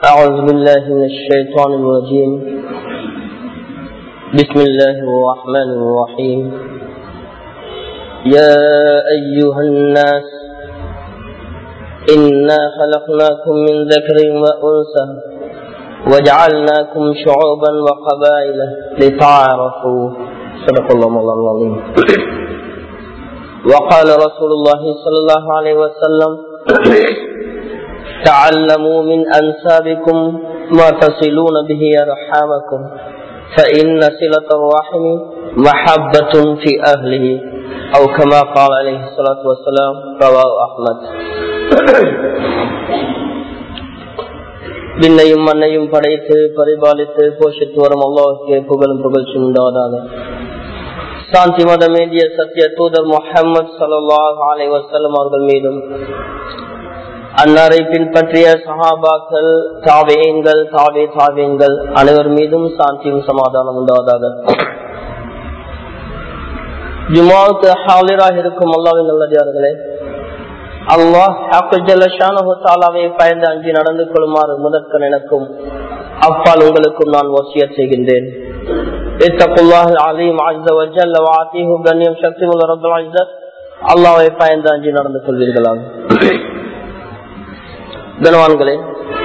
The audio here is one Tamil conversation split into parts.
أعوذ بالله من الشيطان الرجيم بسم الله الرحمن الرحيم يا أيها الناس إنا خلقناكم من ذكر وأنثى وجعلناكم شعوبا وقبائل لتعارفوا صدق الله مولانا العظيم وقال رسول الله صلى الله عليه وسلم تعلموا من أنسابكم ما تصلون به أرحامكم فإن صلة الرحم محبة في أهله أو كما قال عليه الصلاة والسلام رواه أحمد விண்ணையும் மண்ணையும் படைத்து பரிபாலித்து போஷித்து வரும் அல்லாஹுக்கு புகழும் புகழ்ச்சி உண்டாவதாக சாந்தி மதமேந்திய சத்திய தூதர் முகமது சல்லாஹ் அலை வசலம் அவர்கள் மீதும் அன்னாரை பின்பற்றிய சஹாபாக்கள் தாவேங்கள் தாவே தாவேங்கள் அனைவர் மீதும் சாந்தியும் சமாதானம் உண்டாவதாக ஜுமாவுக்கு ஹாலிராக இருக்கும் அல்லாவின் நல்லதார்களே அல்லாஹ் தாலாவை பயந்து அஞ்சு நடந்து கொள்ளுமாறு முதற்கன் எனக்கும் அப்பால் உங்களுக்கும் நான் வசிய செய்கின்றேன் அல்லாவை பயந்து அஞ்சு நடந்து கொள்வீர்களாக கனவான்களே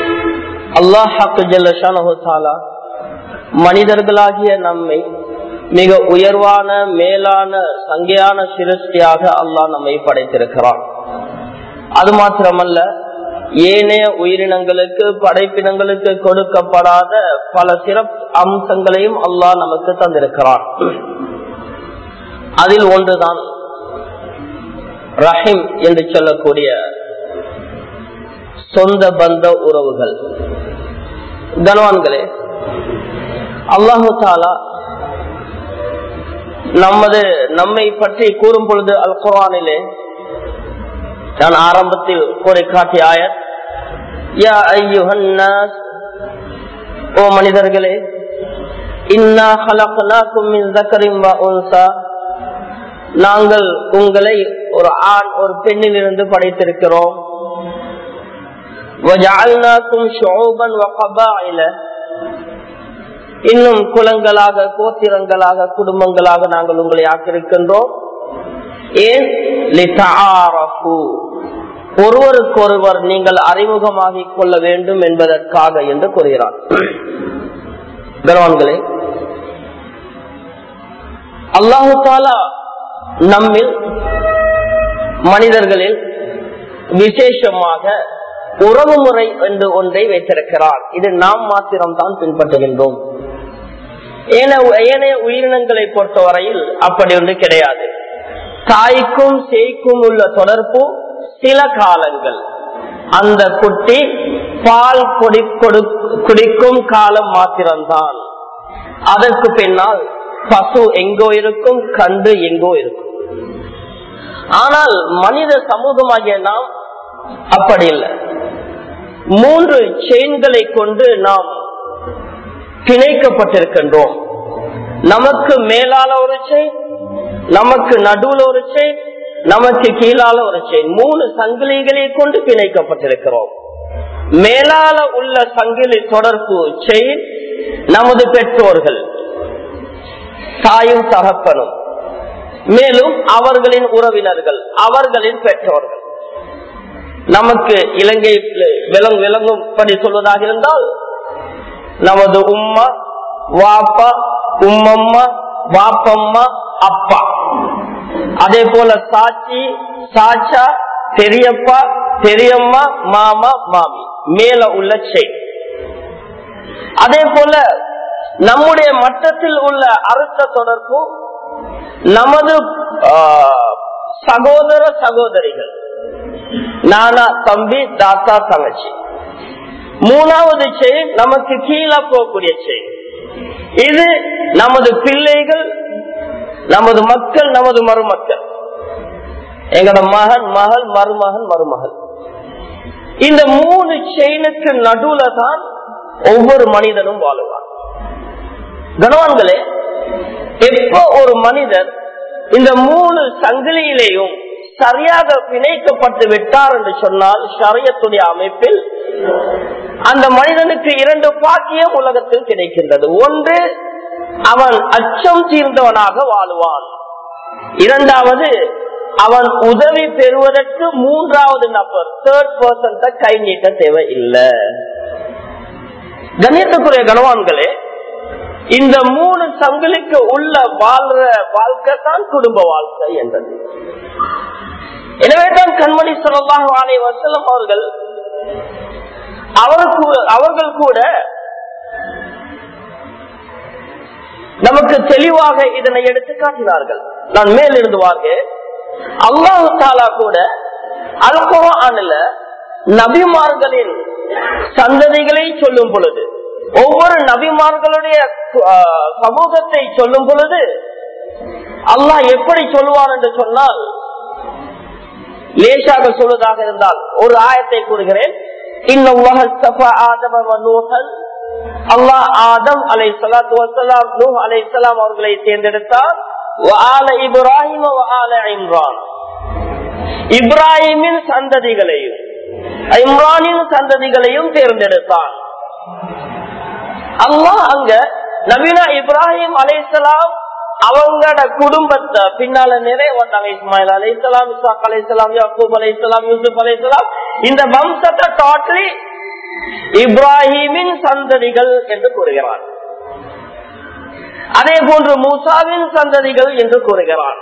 அல்லாஹாலா மனிதர்களாகிய நம்மை மிக உயர்வான மேலான சங்கையான சிருஷ்டியாக அல்லாஹ் நம்மை படைத்திருக்கிறான் அது மாத்திரமல்ல ஏனைய உயிரினங்களுக்கு படைப்பினங்களுக்கு கொடுக்கப்படாத பல சிறப்பு அம்சங்களையும் அல்லாஹ் நமக்கு தந்திருக்கிறான் அதில் ஒன்றுதான் ரஹிம் என்று சொல்லக்கூடிய சொந்த பந்த உறவுகள் கனவான்களே அல்லாஹு தாலா நமது நம்மை பற்றி கூறும் பொழுது அல் குரானிலே நான் ஆரம்பத்தில் கூறி காட்டிய ஆயர் யா ஐயுஹன்னாஸ் ஓ மனிதர்களே இன்னா ஹலக்னாக்கும் மின் ذكرٍ وأنثى நாங்கள் உங்களை ஒரு ஆண் ஒரு பெண்ணில் இருந்து படைத்திருக்கிறோம் இன்னும் குலங்களாக கோத்திரங்களாக குடும்பங்களாக நாங்கள் உங்களை ஆக்கியிருக்கின்றோம் ஏன் ஒருவருக்கொருவர் நீங்கள் அறிமுகமாகிக் கொள்ள வேண்டும் என்பதற்காக என்று கூறுகிறார் கனவான்களே அல்லாஹு தாலா நம்மில் மனிதர்களில் விசேஷமாக உறவு முறை என்று ஒன்றை வைத்திருக்கிறார் இது நாம் மாத்திரம்தான் பின்பற்றுகின்றோம் ஏனைய உயிரினங்களை பொறுத்தவரையில் அப்படி ஒன்று கிடையாது தாய்க்கும் சேய்க்கும் உள்ள தொடர்பு சில காலங்கள் அந்த குட்டி பால் கொடி குடிக்கும் காலம் மாத்திரம்தான் அதற்கு பின்னால் பசு எங்கோ இருக்கும் கன்று எங்கோ இருக்கும் ஆனால் மனித சமூகமாகிய நாம் அப்படி இல்லை மூன்று செயின்களை கொண்டு நாம் பிணைக்கப்பட்டிருக்கின்றோம் நமக்கு மேலால ஒரு செயின் நமக்கு நடுவுல ஒரு செயின் நமக்கு கீழால ஒரு செயின் மூணு சங்கிலிகளை கொண்டு பிணைக்கப்பட்டிருக்கிறோம் மேலால உள்ள சங்கிலி தொடர்பு செயின் நமது பெற்றோர்கள் தாயும் தகப்பனும் மேலும் அவர்களின் உறவினர்கள் அவர்களின் பெற்றோர்கள் நமக்கு இலங்கை விலங்கு விளங்கும்படி சொல்வதாக இருந்தால் நமது உம்மா வாப்பா உம்மம்மா வாப்பம்மா அப்பா அதே போல சாட்சி சாச்சா பெரியப்பா பெரியம்மா மாமா மாமி மேல உள்ள செய் அதே போல நம்முடைய மட்டத்தில் உள்ள அறுத்த தொடர்பு நமது சகோதர சகோதரிகள் நானா தம்பி தாத்தா தங்கச்சி மூணாவது செயின் நமக்கு கீழே போகக்கூடிய செயின் இது நமது பிள்ளைகள் நமது மக்கள் நமது மருமக்கள் எங்களோட மகன் மகள் மருமகன் மருமகள் இந்த மூணு செயினுக்கு நடுவுல தான் ஒவ்வொரு மனிதனும் வாழுவான் கனவான்களே எப்போ ஒரு மனிதர் இந்த மூணு சங்கிலியிலேயும் சரியாக பிணைக்கப்பட்டு விட்டார் என்று சொன்னால் ஷரியத்துடைய அமைப்பில் அந்த மனிதனுக்கு இரண்டு பாக்கியம் உலகத்தில் கிடைக்கின்றது ஒன்று அவன் அச்சம் தீர்ந்தவனாக வாழுவான் இரண்டாவது அவன் உதவி பெறுவதற்கு மூன்றாவது நபர் தேர்ட் பர்சன் கை நீட்ட தேவை இல்லை கணியத்துக்குரிய கனவான்களே இந்த மூணு சங்கிலிக்கு உள்ள வாழ்ற வாழ்க்கை தான் குடும்ப வாழ்க்கை என்றது எனவே தான் கண்மணி சொல்லலாம் ஆலை வசலம் அவர்கள் அவருக்கு அவர்கள் கூட நமக்கு தெளிவாக இதனை எடுத்து காட்டினார்கள் நான் மேலிருந்து வாங்க அல்லாஹு தாலா கூட அல்குவான்ல நபிமார்களின் சந்ததிகளை சொல்லும் பொழுது ஒவ்வொரு நபிமார்களுடைய சமூகத்தை சொல்லும் பொழுது அல்லாஹ் எப்படி சொல்வார் என்று சொன்னால் லேசாக சொல்வதாக இருந்தால் ஒரு ஆயத்தை கூறுகிறேன் அல்லாஹ் ஆதம் அலை சலாத்து வசலாம் நூ அலை சலாம் அவர்களை தேர்ந்தெடுத்தார் இப்ராஹிம் இம்ரான் இப்ராஹிமின் சந்ததிகளையும் இம்ரானின் சந்ததிகளையும் தேர்ந்தெடுத்தான் அல்லாஹ் அங்க நவீன இப்ராஹிம் அலைசலாம் அவங்களோட குடும்பத்தை பின்னால நிறைய வந்தாங்க இஸ்மாயில் அலைசலாம் இசாக் அலைசலாம் யாக்கூப் அலைசலாம் யூசுப் அலைசலாம் இந்த வம்சத்தை டோட்டலி இப்ராஹிமின் சந்ததிகள் என்று கூறுகிறார் அதே போன்று மூசாவின் சந்ததிகள் என்று கூறுகிறார்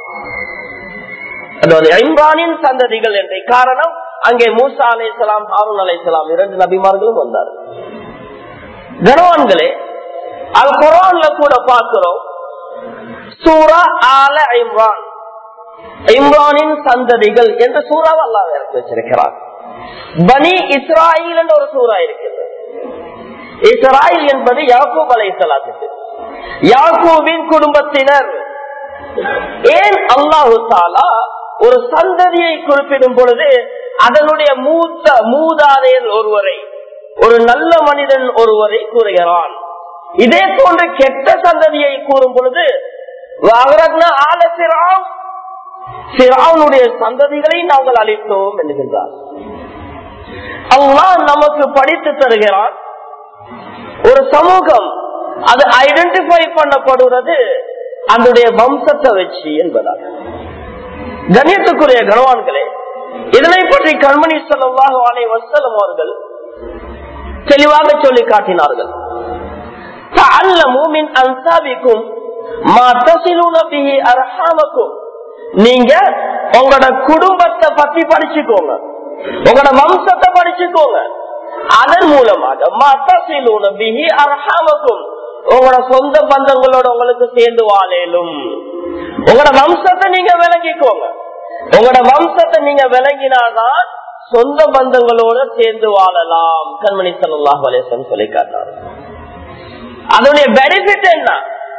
அதாவது இம்ரானின் சந்ததிகள் என்ற காரணம் அங்கே மூசா அலைசலாம் ஹாரூன் அலைசலாம் இரண்டு நபிமார்களும் வந்தார் கனவான்களே அது குரான்ல கூட பார்க்கிறோம் சூரா ஆல இம்ரான் இம்ரானின் சந்ததிகள் என்ற சூறாவை அல்லாஹ் இறக்கி வச்சிருக்கிறார் பனி இஸ்ராயில் என்ற ஒரு சூறா இருக்கிறது இஸ்ராயில் என்பது யாக்கூப் அலைசலாத்துக்கு யாக்கூபின் குடும்பத்தினர் ஏன் அல்லாஹு தாலா ஒரு சந்ததியை குறிப்பிடும் பொழுது அதனுடைய மூத்த மூதாதையர் ஒருவரை ஒரு நல்ல மனிதன் ஒருவரை கூறுகிறான் இதே போன்ற கெட்ட சந்ததியை கூறும் பொழுது சிராவுடைய சந்ததிகளை நாங்கள் அளித்தோம் என்கின்றார் அல்லாஹ் நமக்கு படித்து தருகிறான் ஒரு சமூகம் அது ஐடென்டிஃபை பண்ணப்படுவது அதனுடைய வம்சத்தை வச்சு என்பதாக கண்ணியத்துக்குரிய கனவான்களே இதனை பற்றி கண்மணி செல்லவாக ஆலை வசலம் அவர்கள் தெளிவாக சொல்லி காட்டினார்கள் நீங்க உங்களோட குடும்பத்தை பத்தி படிச்சுக்கோங்க உங்களோட வம்சத்தை படிச்சுக்கோங்க அதன் மூலமாக அரஹாமக்கும் உங்களோட சொந்த பந்தங்களோட உங்களுக்கு சேர்ந்து வாழலும் உங்களோட வம்சத்தை நீங்க விளங்கிக்கோங்க உங்களோட வம்சத்தை நீங்க விளங்கினாதான் சொந்த பந்தங்களோட சேர்ந்து வாழலாம் கண்மணி சல்லாஹ் அலேசன் சொல்லி காட்டார் அதனுடைய பெனிஃபிட் என்ன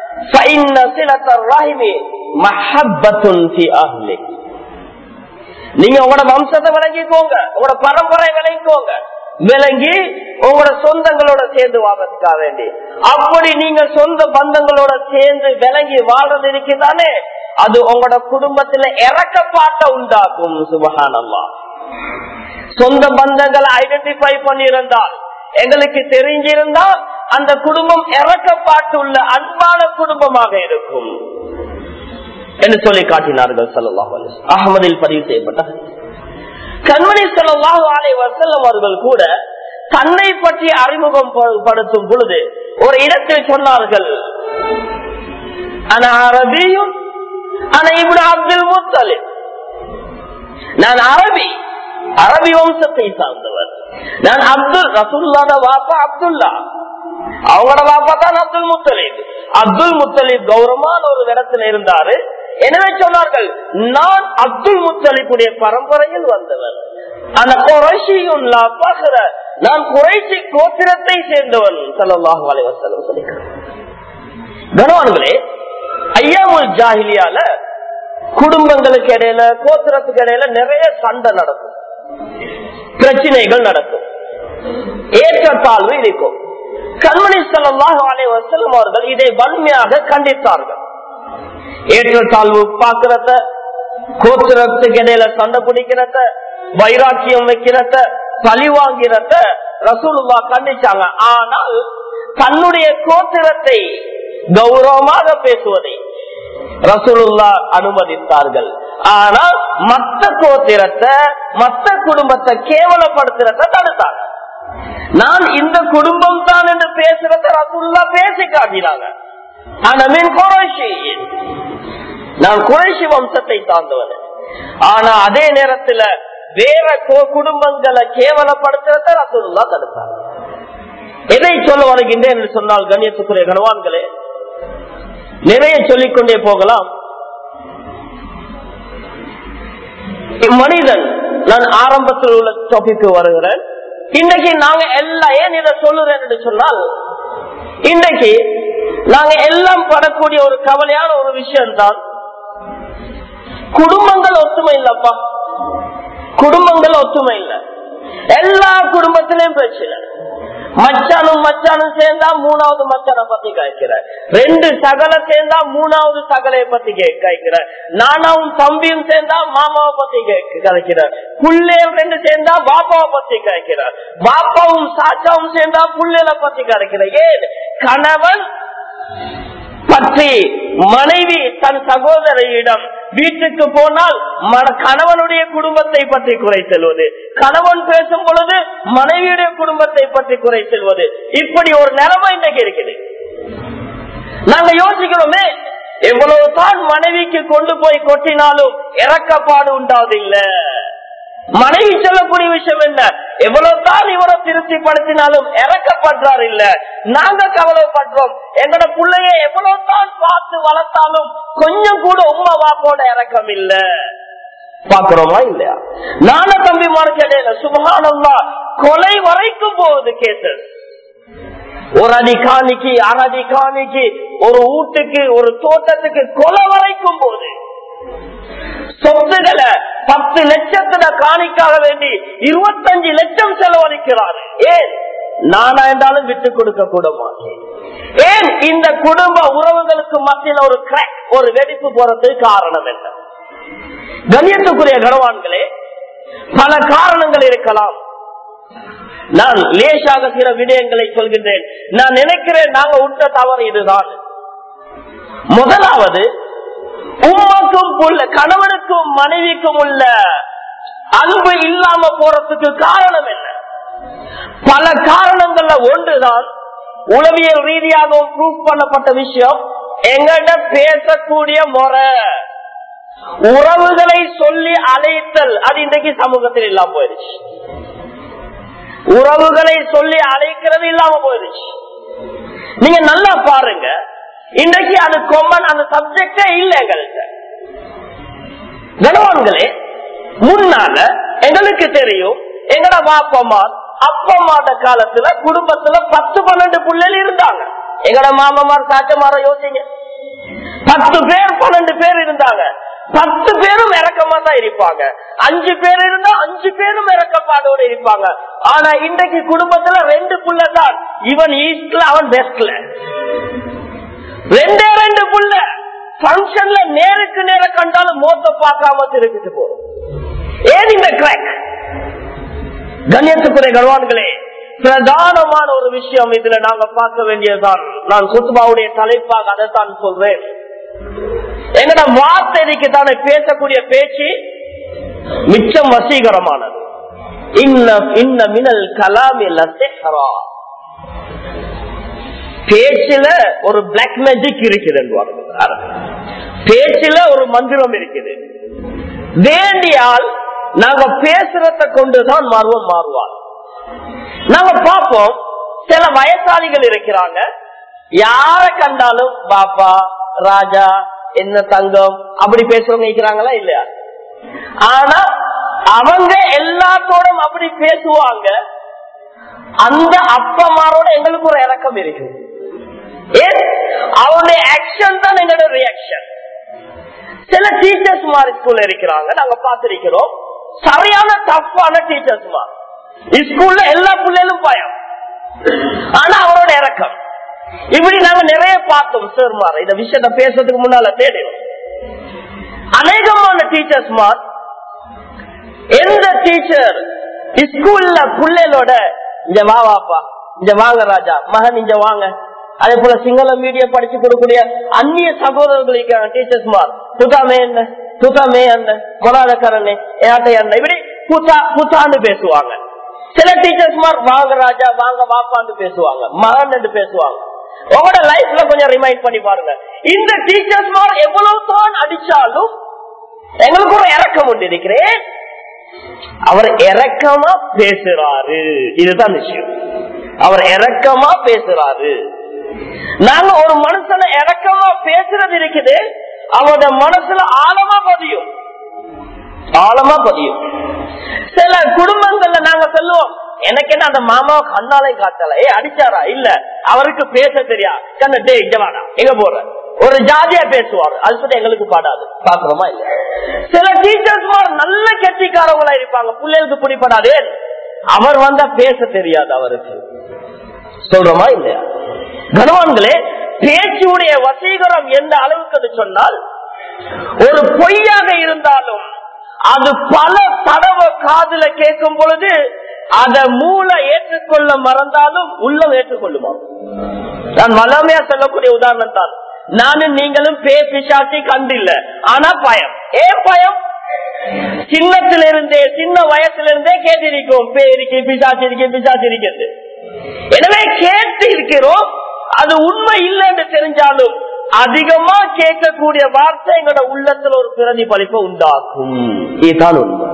நீங்க உங்களோட வம்சத்தை விளங்கிக்கோங்க உங்களோட பரம்பரை விளங்கிக்கோங்க விளங்கி உங்களோட சொந்தங்களோட சேர்ந்து வாழ்றதுக்காக வேண்டி அப்படி நீங்க சொந்த பந்தங்களோட சேர்ந்து விளங்கி வாழ்றது இருக்குதானே அது உங்களோட குடும்பத்துல இறக்கப்பாட்ட உண்டாக்கும் சுபகானம்மா சொந்த பந்தங்களை ஐடென்டிஃபை பண்ணியிருந்தால் எங்களுக்கு தெரிஞ்சிருந்தால் அந்த குடும்பம் இறக்கப்பாட்டுள்ள அன்பான குடும்பமாக இருக்கும் என்று சொல்லி காட்டினார்கள் சல்லாஹ் அகமதில் பதிவு செய்யப்பட்ட கண்மணி சல்லாஹு அலை வசல்லம் அவர்கள் கூட தன்னை பற்றி அறிமுகம் படுத்தும் பொழுது ஒரு இடத்தில் சொன்னார்கள் ஆனா அரபியும் ஆனா இப்படி அப்துல் முத்தலிப் நான் அரபி அரபி வம்சத்தை சார்ந்தவர் நான் அப்துல் ரசூல்லாத வாப்பா அப்துல்லா அவங்களோட வாப்பா தான் அப்துல் முத்தலீப் அப்துல் முத்தலீப் கௌரவமான ஒரு இடத்துல இருந்தாரு எனவே சொன்னார்கள் நான் அப்துல் முத்தலிப்புடைய பரம்பரையில் வந்தவர் அந்த குறைசியும் நான் குறைசி கோத்திரத்தை சேர்ந்தவன் சல்லாஹு அலைவசலம் சொல்லிக்கிறேன் கனவான்களே ஐயாமுல் ஜாகிலியால குடும்பங்களுக்கு இடையில கோத்திரத்துக்கு இடையில நிறைய சண்டை நடக்கும் பிரச்சனைகள் நடக்கும் ஏற்றத்தாழ்வு இருக்கும் கண்மணி சல்லாஹு அலை வசலம் அவர்கள் இதை வன்மையாக கண்டித்தார்கள் ஏற்றத்தாழ்வு பார்க்கிறத கோத்திரத்துக்கு இடையில சண்டை பிடிக்கிறத வைராக்கியம் வைக்கிறத பழி வாங்கிறத ரசூலுல்லா கண்டிச்சாங்க ஆனால் தன்னுடைய கோத்திரத்தை கௌரவமாக பேசுவதை ரசூலுல்லா அனுமதித்தார்கள் ஆனால் மத்த கோத்திரத்தை மத்த குடும்பத்தை கேவலப்படுத்துறத தடுத்தாங்க நான் இந்த குடும்பம் தான் என்று பேசுறத ரசூலுல்லா பேசி காட்டினாங்க ஆனமின் குறைஷி நான் குறைஷி வம்சத்தை சார்ந்தவன் ஆனா அதே நேரத்துல வேற கோ- குடும்பங்களை கேவலப்படுத்துறத ரசூலுல்லா தடுத்தாங்க எதை சொல்ல வருகின்றேன் என்று சொன்னால் கண்ணியத்துக்குரிய கனவான்களே நிறைய சொல்லிக்கொண்டே போகலாம் மனிதன் நான் ஆரம்பத்தில் உள்ள டாபிக்கு வருகிறேன் இன்றைக்கு நாங்க எல்லாம் ஏன் இதை சொல்லுறேன் என்று சொன்னால் இன்றைக்கு நாங்க எல்லாம் படக்கூடிய ஒரு கவலையான ஒரு விஷயம் தான் குடும்பங்கள் ஒத்துமை இல்லப்பா குடும்பங்கள் ஒத்துமை இல்ல எல்லா குடும்பத்திலையும் பிரச்சனை மச்சானும் மச்சானும் சேர்ந்தா மூணாவது மச்சான பத்தி காய்க்கிற ரெண்டு சகல சேர்ந்தா மூணாவது சகலைய பத்தி காய்க்கிற நானாவும் தம்பியும் சேர்ந்தா மாமாவை பத்தி கதைக்கிற புள்ளையும் ரெண்டு சேர்ந்தா பாப்பாவை பத்தி காய்க்கிற பாப்பாவும் சாச்சாவும் சேர்ந்தா புள்ளையில பத்தி கதைக்கிற ஏன் கணவன் பற்றி மனைவி தன் சகோதரியிடம் வீட்டுக்கு போனால் மன- கணவனுடைய குடும்பத்தை பற்றி குறை செல்வது கணவன் பேசும் பொழுது மனைவியுடைய குடும்பத்தை பற்றி குறை செல்வது இப்படி ஒரு நிலைமை இன்றைக்கு இருக்குது நாங்க யோசிக்கிறோமே எவ்வளவு தான் மனைவிக்கு கொண்டு போய் கொட்டினாலும் இறக்கப்பாடு உண்டாவதில்லை மனைவி சொல்லக்கூடிய விஷயம் என்ன எவ்வளவு தான் இவரை திருப்திப்படுத்தினாலும் இறக்கப்படுறார் இல்ல நாங்க கவலைப்படுறோம் எங்கட பிள்ளைய எவ்வளவு தான் பார்த்து வளர்த்தாலும் கொஞ்சம் கூட உமா வாப்போட இறக்கம் இல்ல பாக்குறோமா இல்லையா நான தம்பி மார்க்கெட்ல சுபகானம்மா கொலை வரைக்கும் போகுது கேசஸ் ஒரு அடி காணிக்கு அரை அடி காணிக்கு ஒரு வீட்டுக்கு ஒரு தோட்டத்துக்கு கொலை வரைக்கும் போகுது சொத்துக்களை பத்து லட்சத்துல காணிக்காக வேண்டி இருபத்தஞ்சு லட்சம் செலவழிக்கிறார் ஏன் நானா என்றாலும் விட்டு கொடுக்க கூட மாட்டேன் ஏன் இந்த குடும்ப உறவுகளுக்கு மத்தியில் ஒரு கிராக் ஒரு வெடிப்பு போறதுக்கு காரணம் என்ன கண்ணியத்துக்குரிய கனவான்களே பல காரணங்கள் இருக்கலாம் நான் லேசாக சில விடயங்களை சொல்கின்றேன் நான் நினைக்கிறேன் நாங்க உட்ட தவறு இதுதான் முதலாவது உம்மாக்கும் உள்ள கணவனுக்கும் மனைவிக்கும் உள்ள அன்பு இல்லாம போறதுக்கு காரணம் என்ன பல காரணங்கள்ல ஒன்றுதான் உளவியல் ரீதியாகவும் ப்ரூவ் பண்ணப்பட்ட விஷயம் எங்கிட்ட பேசக்கூடிய முறை உறவுகளை சொல்லி அழைத்தல் அது இன்றைக்கு சமூகத்தில் இல்லாம போயிடுச்சு உறவுகளை சொல்லி அழைக்கிறது இல்லாம போயிடுச்சு நீங்க நல்லா பாருங்க இன்றைக்கு அது கொம்பன் அந்த சப்ஜெக்டே இல்ல எங்கள்கிட்ட கனவான்களே முன்னால எங்களுக்கு தெரியும் எங்கட பாப்பம்மா அப்பம்மாட்ட காலத்துல குடும்பத்துல பத்து பன்னெண்டு பிள்ளைகள் இருந்தாங்க எங்கட மாமமார் சாச்சமார யோசிங்க பத்து பேர் பன்னெண்டு பேர் இருந்தாங்க பத்து பேரும் இறக்கமா தான் இருப்பாங்க அஞ்சு பேர் இருந்தா அஞ்சு பேரும் இறக்கப்பாடோட இருப்பாங்க ஆனா இன்றைக்கு குடும்பத்துல ரெண்டு புள்ள தான் இவன் ஈஸ்ட்ல அவன் வெஸ்ட்ல ரெண்டே ரெண்டு புள்ள பங்கன்ல நேருக்கு நேர கண்டாலும் மோத்த பார்க்காம திருப்பிட்டு போறோம் ஏன் இந்த கிராக் கண்ணியத்துக்குரிய கர்வான்களே பிரதானமான ஒரு விஷயம் இதுல நாங்க பார்க்க வேண்டியதுதான் நான் குத்துபாவுடைய தலைப்பாக அதைத்தான் சொல்றேன் எங்கட வார்த்தைக்கு தானே பேசக்கூடிய பேச்சு மிச்சம் வசீகரமானது இன்ன இன்ன மினல் கலாமி லசிஹரா பேச்சில ஒரு பிளாக் மேஜிக் இருக்குது பேச்சில ஒரு மந்திரம் இருக்குது வேண்டியால் நாங்க பேசுறத கொண்டுதான் மர்வம் மாறுவார் நாங்க பார்ப்போம் சில வயசாளிகள் இருக்கிறாங்க யார கண்டாலும் பாப்பா ராஜா என்ன தங்கம் அப்படி பேசுறவங்க இருக்கிறாங்களா இல்லையா ஆனா அவங்க எல்லாத்தோடும் அப்படி பேசுவாங்க அந்த அப்பமாரோட எங்களுக்கு ஒரு இறக்கம் இருக்கு ஏன் அவருடைய ஆக்ஷன் தான் எங்களோட ரியாக்ஷன் சில டீச்சர்ஸ் மாதிரி ஸ்கூல்ல இருக்கிறாங்க நாங்க பார்த்திருக்கிறோம் சரியான டஃப்பான டீச்சர்ஸ் மாதிரி ஸ்கூல்ல எல்லா பிள்ளைகளும் பயம் ஆனா அவரோட இறக்கம் இப்படி நாங்க நிறைய பார்த்தோம் சார் மாற இந்த விஷயத்த பேசுறதுக்கு முன்னால தேடிடும் அநேகமான டீச்சர்ஸ் மார் எந்த டீச்சர் ஸ்கூல்ல பிள்ளைகளோட இங்க வா வாப்பா இங்க வாங்க ராஜா மகன் இங்க வாங்க அதே போல சிங்கள மீடியம் படிச்சு கொடுக்கக்கூடிய அந்நிய சகோதரர்கள் இருக்காங்க டீச்சர்ஸ் மார் புதாமே என்ன புதாமே என்ன கொலாதக்கரண்ணே ஏட்டை என்ன இப்படி புத்தா புத்தாண்டு பேசுவாங்க சில டீச்சர்ஸ் மார் வாங்க ராஜா வாங்க வாப்பான்னு பேசுவாங்க மகன் என்று பேசுவாங்க உங்களோட லைஃப்ல கொஞ்சம் ரிமைண்ட் பண்ணி பாருங்க இந்த டீச்சர்ஸ் மார் எவ்வளவு தான் அடிச்சாலும் எங்களுக்கு ஒரு இறக்கம் உண்டு இருக்கிறேன் அவர் இறக்கமா பேசுறாரு இதுதான் விஷயம் அவர் இறக்கமா பேசுறாரு நாங்க ஒரு மனுஷனை இறக்கமா பேசுறது இருக்குது அவரோட மனசுல ஆழமா பதியும் ஆழமா பதியும் சில குடும்பங்கள்ல நாங்க சொல்லுவோம் எனக்கு என்ன அந்த மாமாவை கண்ணாலே காட்டல ஏ அடிச்சாரா இல்ல அவருக்கு பேச தெரியா கண்ண டே இங்க வாடா எங்க போற ஒரு ஜாதியா பேசுவாரு அது சொல்லி எங்களுக்கு பாடாது பாக்குறோமா இல்ல சில டீச்சர்ஸ் நல்ல கெட்டிக்காரவங்களா இருப்பாங்க பிள்ளைகளுக்கு பிடிப்படாது அவர் வந்தா பேச தெரியாது அவருக்கு சொல்றோமா இல்லையா கனவான்களே பேச்சுடைய வசீகரம் எந்த அளவுக்கு சொன்னால் ஒரு பொய்யாக இருந்தாலும் அது பல தடவை காதுல கேட்கும் பொழுது அத மூளை ஏற்றுக்கொள்ள மறந்தாலும் உள்ளம் ஏற்றுக்கொள்ளுமா நான் வல்லமையா சொல்லக்கூடிய உதாரணம் தான் நானும் நீங்களும் பே பிசாசி கண்டில்ல ஆனா பயம் ஏன் பயம் சின்னத்திலிருந்தே சின்ன வயசுல கேட்டிருக்கோம் பேருக்கு பிசாசி இருக்கு பிசாசி இருக்கிறது எனவே கேட்டு இருக்கிறோம் அது உண்மை இல்லை என்று தெரிஞ்சாலும் அதிகமா கேட்கக்கூடிய வார்த்தை எங்களோட உள்ளத்துல ஒரு பிரதிபலிப்பை உண்டாக்கும் இதுதான் உண்மை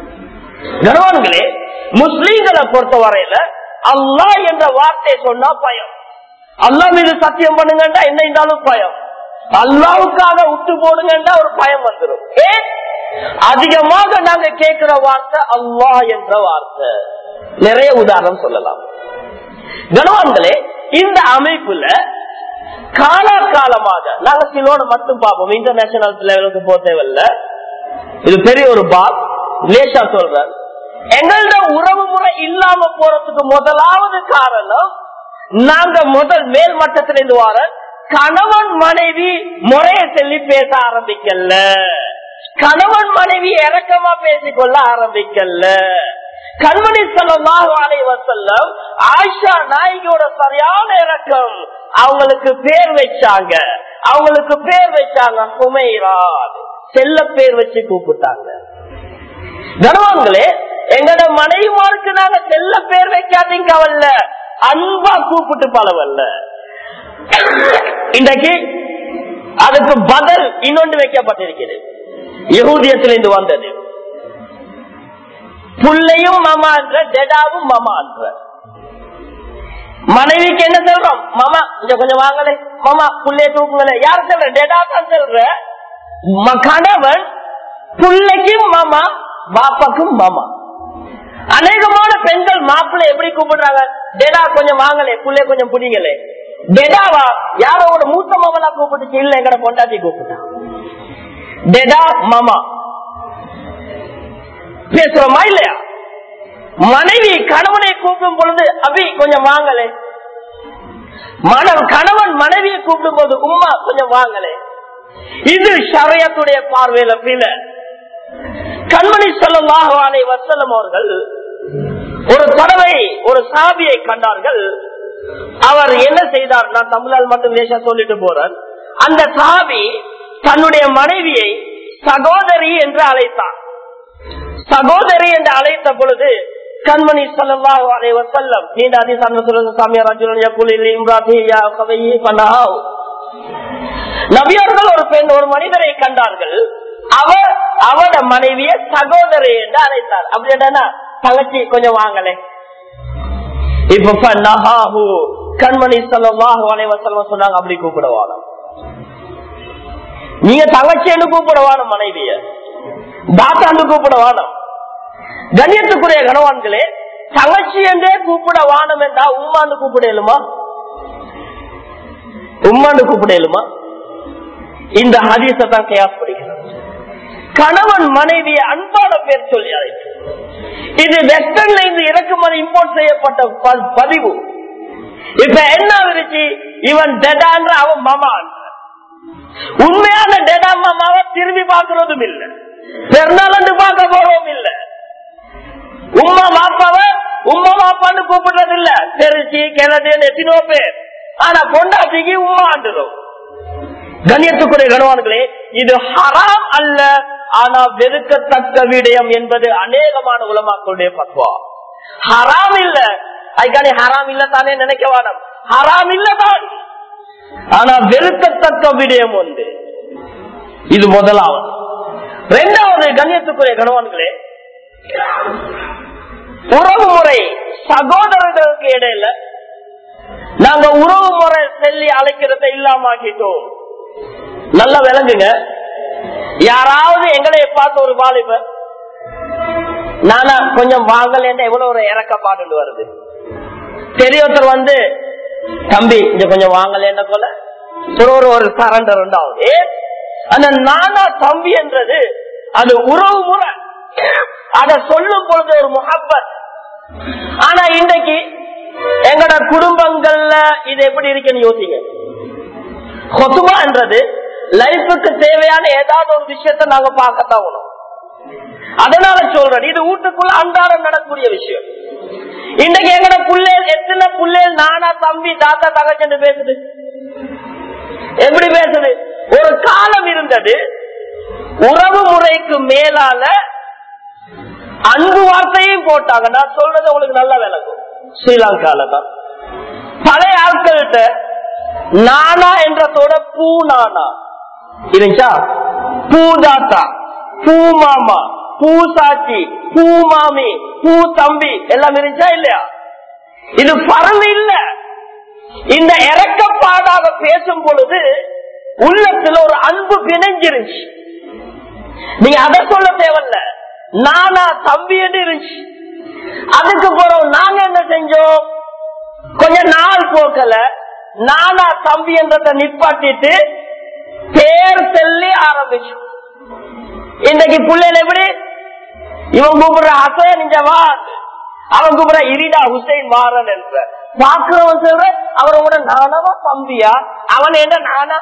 கனவான்களே முஸ்லீம்களை பொறுத்த வரையில அல்லா என்ற வார்த்தை சொன்னா பயம் அல்லா மீது சத்தியம் பண்ணுங்கண்டா என்ன இருந்தாலும் பயம் அல்லாவுக்காக விட்டு போடுங்கண்டா ஒரு பயம் வந்துடும் ஏன் அதிகமாக நாங்க கேட்கிற வார்த்தை அல்லா என்ற வார்த்தை நிறைய உதாரணம் சொல்லலாம் கனவான்களே இந்த அமைப்புல காலாகாலமாக நாங்க சிலோட மட்டும் பார்ப்போம் இன்டர்நேஷனல் லெவலுக்கு போக தேவையில்ல இது பெரிய ஒரு பாத் லேசா சொல்றேன் எங்களோட உறவு முறை இல்லாம போறதுக்கு முதலாவது காரணம் நாங்க முதல் மேல் மட்டத்திலிருந்து வர கணவன் மனைவி முறைய சொல்லி பேச ஆரம்பிக்கல கணவன் மனைவி இறக்கமா பேசிக்கொள்ள ஆரம்பிக்கல கண்மணி செல்லமாக வசல்லம் ஆயிஷா நாயகியோட சரியான இறக்கம் அவங்களுக்கு பேர் வச்சாங்க அவங்களுக்கு பேர் வச்சாங்க சுமைரான் செல்ல பேர் வச்சு கூப்பிட்டாங்க கனவாங்களே எங்கட மனைவிமாருக்கு நாங்க செல்ல பேர் வைக்காதீங்க அவல்ல அன்பா கூப்பிட்டு பழவல்ல இன்றைக்கு அதுக்கு பதில் இன்னொன்று வைக்கப்பட்டிருக்கிறது யகூதியத்திலிருந்து வந்தது புள்ளையும் மாமா என்ற டெடாவும் மாமா என்ற மனைவிக்கு என்ன சொல்றோம் மாமா இங்க கொஞ்சம் வாங்கலே மாமா புள்ளைய தூக்குங்களே யார் சொல்ற டெடா தான் சொல்ற கணவன் புள்ளைக்கும் மாமா பாப்பாக்கும் மாமா அநேகமான பெண்கள் மாப்பிள்ளை எப்படி கூப்பிடுறாங்க டெடா கொஞ்சம் வாங்கலே புள்ளைய கொஞ்சம் புடிங்களே டெடாவா யாரோ ஒரு மூத்த மாமனா கூப்பிட்டு இல்ல எங்கட பொண்டாட்டி கூப்பிட்டான் டெடா மாமா பேசுறோமா இல்லையா மனைவி கணவனை கூப்பிடும் பொழுது அபி கொஞ்சம் வாங்கலே மனம் கணவன் மனைவியை கூப்பிடும் போது உமா கொஞ்சம் வாங்கலே இது ஷரியத்துடைய பார்வையில பில கண்மணி சொல்லமாக வசலம் அவர்கள் ஒரு தடவை ஒரு சாபியை கண்டார்கள் அவர் என்ன செய்தார் நான் தமிழால் மட்டும் லேசா சொல்லிட்டு போறேன் அந்த சாபி தன்னுடைய மனைவியை சகோதரி என்று அழைத்தார் சகோதரி என்று அழைத்த பொழுது கண்மணி சல்லாஹு அலை வசல்லம் நீண்ட அதிசான சொல்லுங்க சாமியார் அர்ஜுனன் யகுலில் இம்ராத்தி யா கவையி பனாவ் நபியர்கள் ஒரு பெண் ஒரு மனிதரை கண்டார்கள் அவர் அவட மனைவிய சகோதரி என்று அழைத்தார் அப்படி என்னன்னா தங்கச்சி கொஞ்சம் வாங்கலே இப்ப நஹாஹு கண்மணி சல்லாஹு அலை வசல்லம் சொன்னாங்க அப்படி கூப்பிடுவாங்க நீங்க தங்கச்சின்னு கூப்பிடுவான மனைவிய தாத்தாண்டு கூப்பிட வானம் கண்ணியத்துக்குரிய கணவான்களே தங்கச்சி என்றே கூப்பிட வானம் என்றா உம்மாண்டு கூப்பிடலுமா உம்மாண்டு கூப்பிடலுமா இந்த ஹதீச தான் கேஸ் படிக்கிறது கணவன் மனைவியை அன்பான பேர் சொல்லி அழைத்து இது வெஸ்டர்ன்ல இருந்து இறக்குமதி இம்போர்ட் செய்யப்பட்ட ப- பதிவு இப்ப என்ன இருந்துச்சு இவன் டெடான்ற அவன் மாமா உண்மையான டேடா மாமாவை திரும்பி பார்க்கறதும் இல்ல பெருநாளந்து பார்க்க போறதும் இல்ல உம்மா மாப்பாவ உம்மா மாப்பான்னு கூப்பிடுறது இல்ல தெரிச்சு கிணறு எத்தனோ பேர் ஆனா பொண்டாட்டிக்கு உம்மா ஆண்டுறோம் கண்ணியத்துக்குரிய கணவான்களே இது ஹராம் அல்ல ஆனா வெறுக்கத்தக்க விடயம் என்பது அநேகமான உலமாக்களுடைய பக்குவா ஹராம் இல்ல அதுக்கான ஹராம் இல்ல தானே நினைக்க வேணும் ஹராம் இல்லதான் ஆனா வெறுக்கத்தக்க விடயம் உண்டு இது முதலாவது இரண்டாவது கண்ணியத்துக்குரிய கணவான்களே உறவு முறை சகோதரர்களுக்கு இடையில நாங்க உறவு முறை செல்லி அழைக்கிறத இல்லாம ஆக்கிட்டோம் நல்லா விளங்குங்க யாராவது எங்களை பார்த்து ஒரு வாலிபர் நானா கொஞ்சம் வாங்கல எவ்வளவு ஒரு இறக்கப்பாடு வருது பெரியொருத்தர் வந்து தம்பி இங்க கொஞ்சம் வாங்கல போல ஒரு ஒரு ஒரு சரண்டர் உண்டாகும் ஏ அந்த நானா தம்பி என்றது அது உறவு முறை அத சொல்லும் பொழுது ஒரு முகப்பத் ஆனா இன்றைக்கு எங்கட குடும்பங்கள்ல இது எப்படி இருக்குன்னு யோசிங்க கொசுமா என்றது லைஃபுக்கு தேவையான ஏதாவது ஒரு விஷயத்த நாங்க பார்க்கத்தான் வேணும் அதனால சொல்றேன் இது வீட்டுக்குள்ள அன்றாடம் நடக்கக்கூடிய விஷயம் இன்னைக்கு எங்கட புள்ளேல் எத்தனை புள்ளேல் நானா தம்பி தாத்தா தகச்சன்னு பேசுது எப்படி பேசுது ஒரு காலம் இருந்தது உறவு முறைக்கு மேலால அன்பு வார்த்தையும் போட்டாங்க நான் சொல்றது உங்களுக்கு நல்லா விளக்கும் ஸ்ரீலங்கால தான் பழைய ஆட்கள்கிட்ட நானா என்றதோட பூ நானா இருந்துச்சா பூ தாத்தா பூ மாமா பூ சாட்சி பூ மாமி பூ தம்பி எல்லாம் இருந்துச்சா இல்லையா இது பரவு இல்ல இந்த இறக்கப்பாடாக பேசும் பொழுது உள்ளத்துல ஒரு அன்பு பிணைஞ்சிருச்சு நீங்க அதை சொல்ல தேவையில்ல நானா தம்பி என்று இருந்துச்சு அதுக்கு பிறகு நாங்க என்ன செஞ்சோம் கொஞ்ச நாள் போக்கல நானா தம்பி என்றத நிப்பாட்டிட்டு பேர் சொல்லி ஆரம்பிச்சோம் இன்னைக்கு பிள்ளைகள் எப்படி இவன் கூப்பிடுற ஹசன் இந்த வா அவன் கூப்பிடுற இரிடா ஹுசைன் வாரன் என்ற பாக்குறவன் சொல்ற அவரோட நானவா தம்பியா அவன் என்ன நானா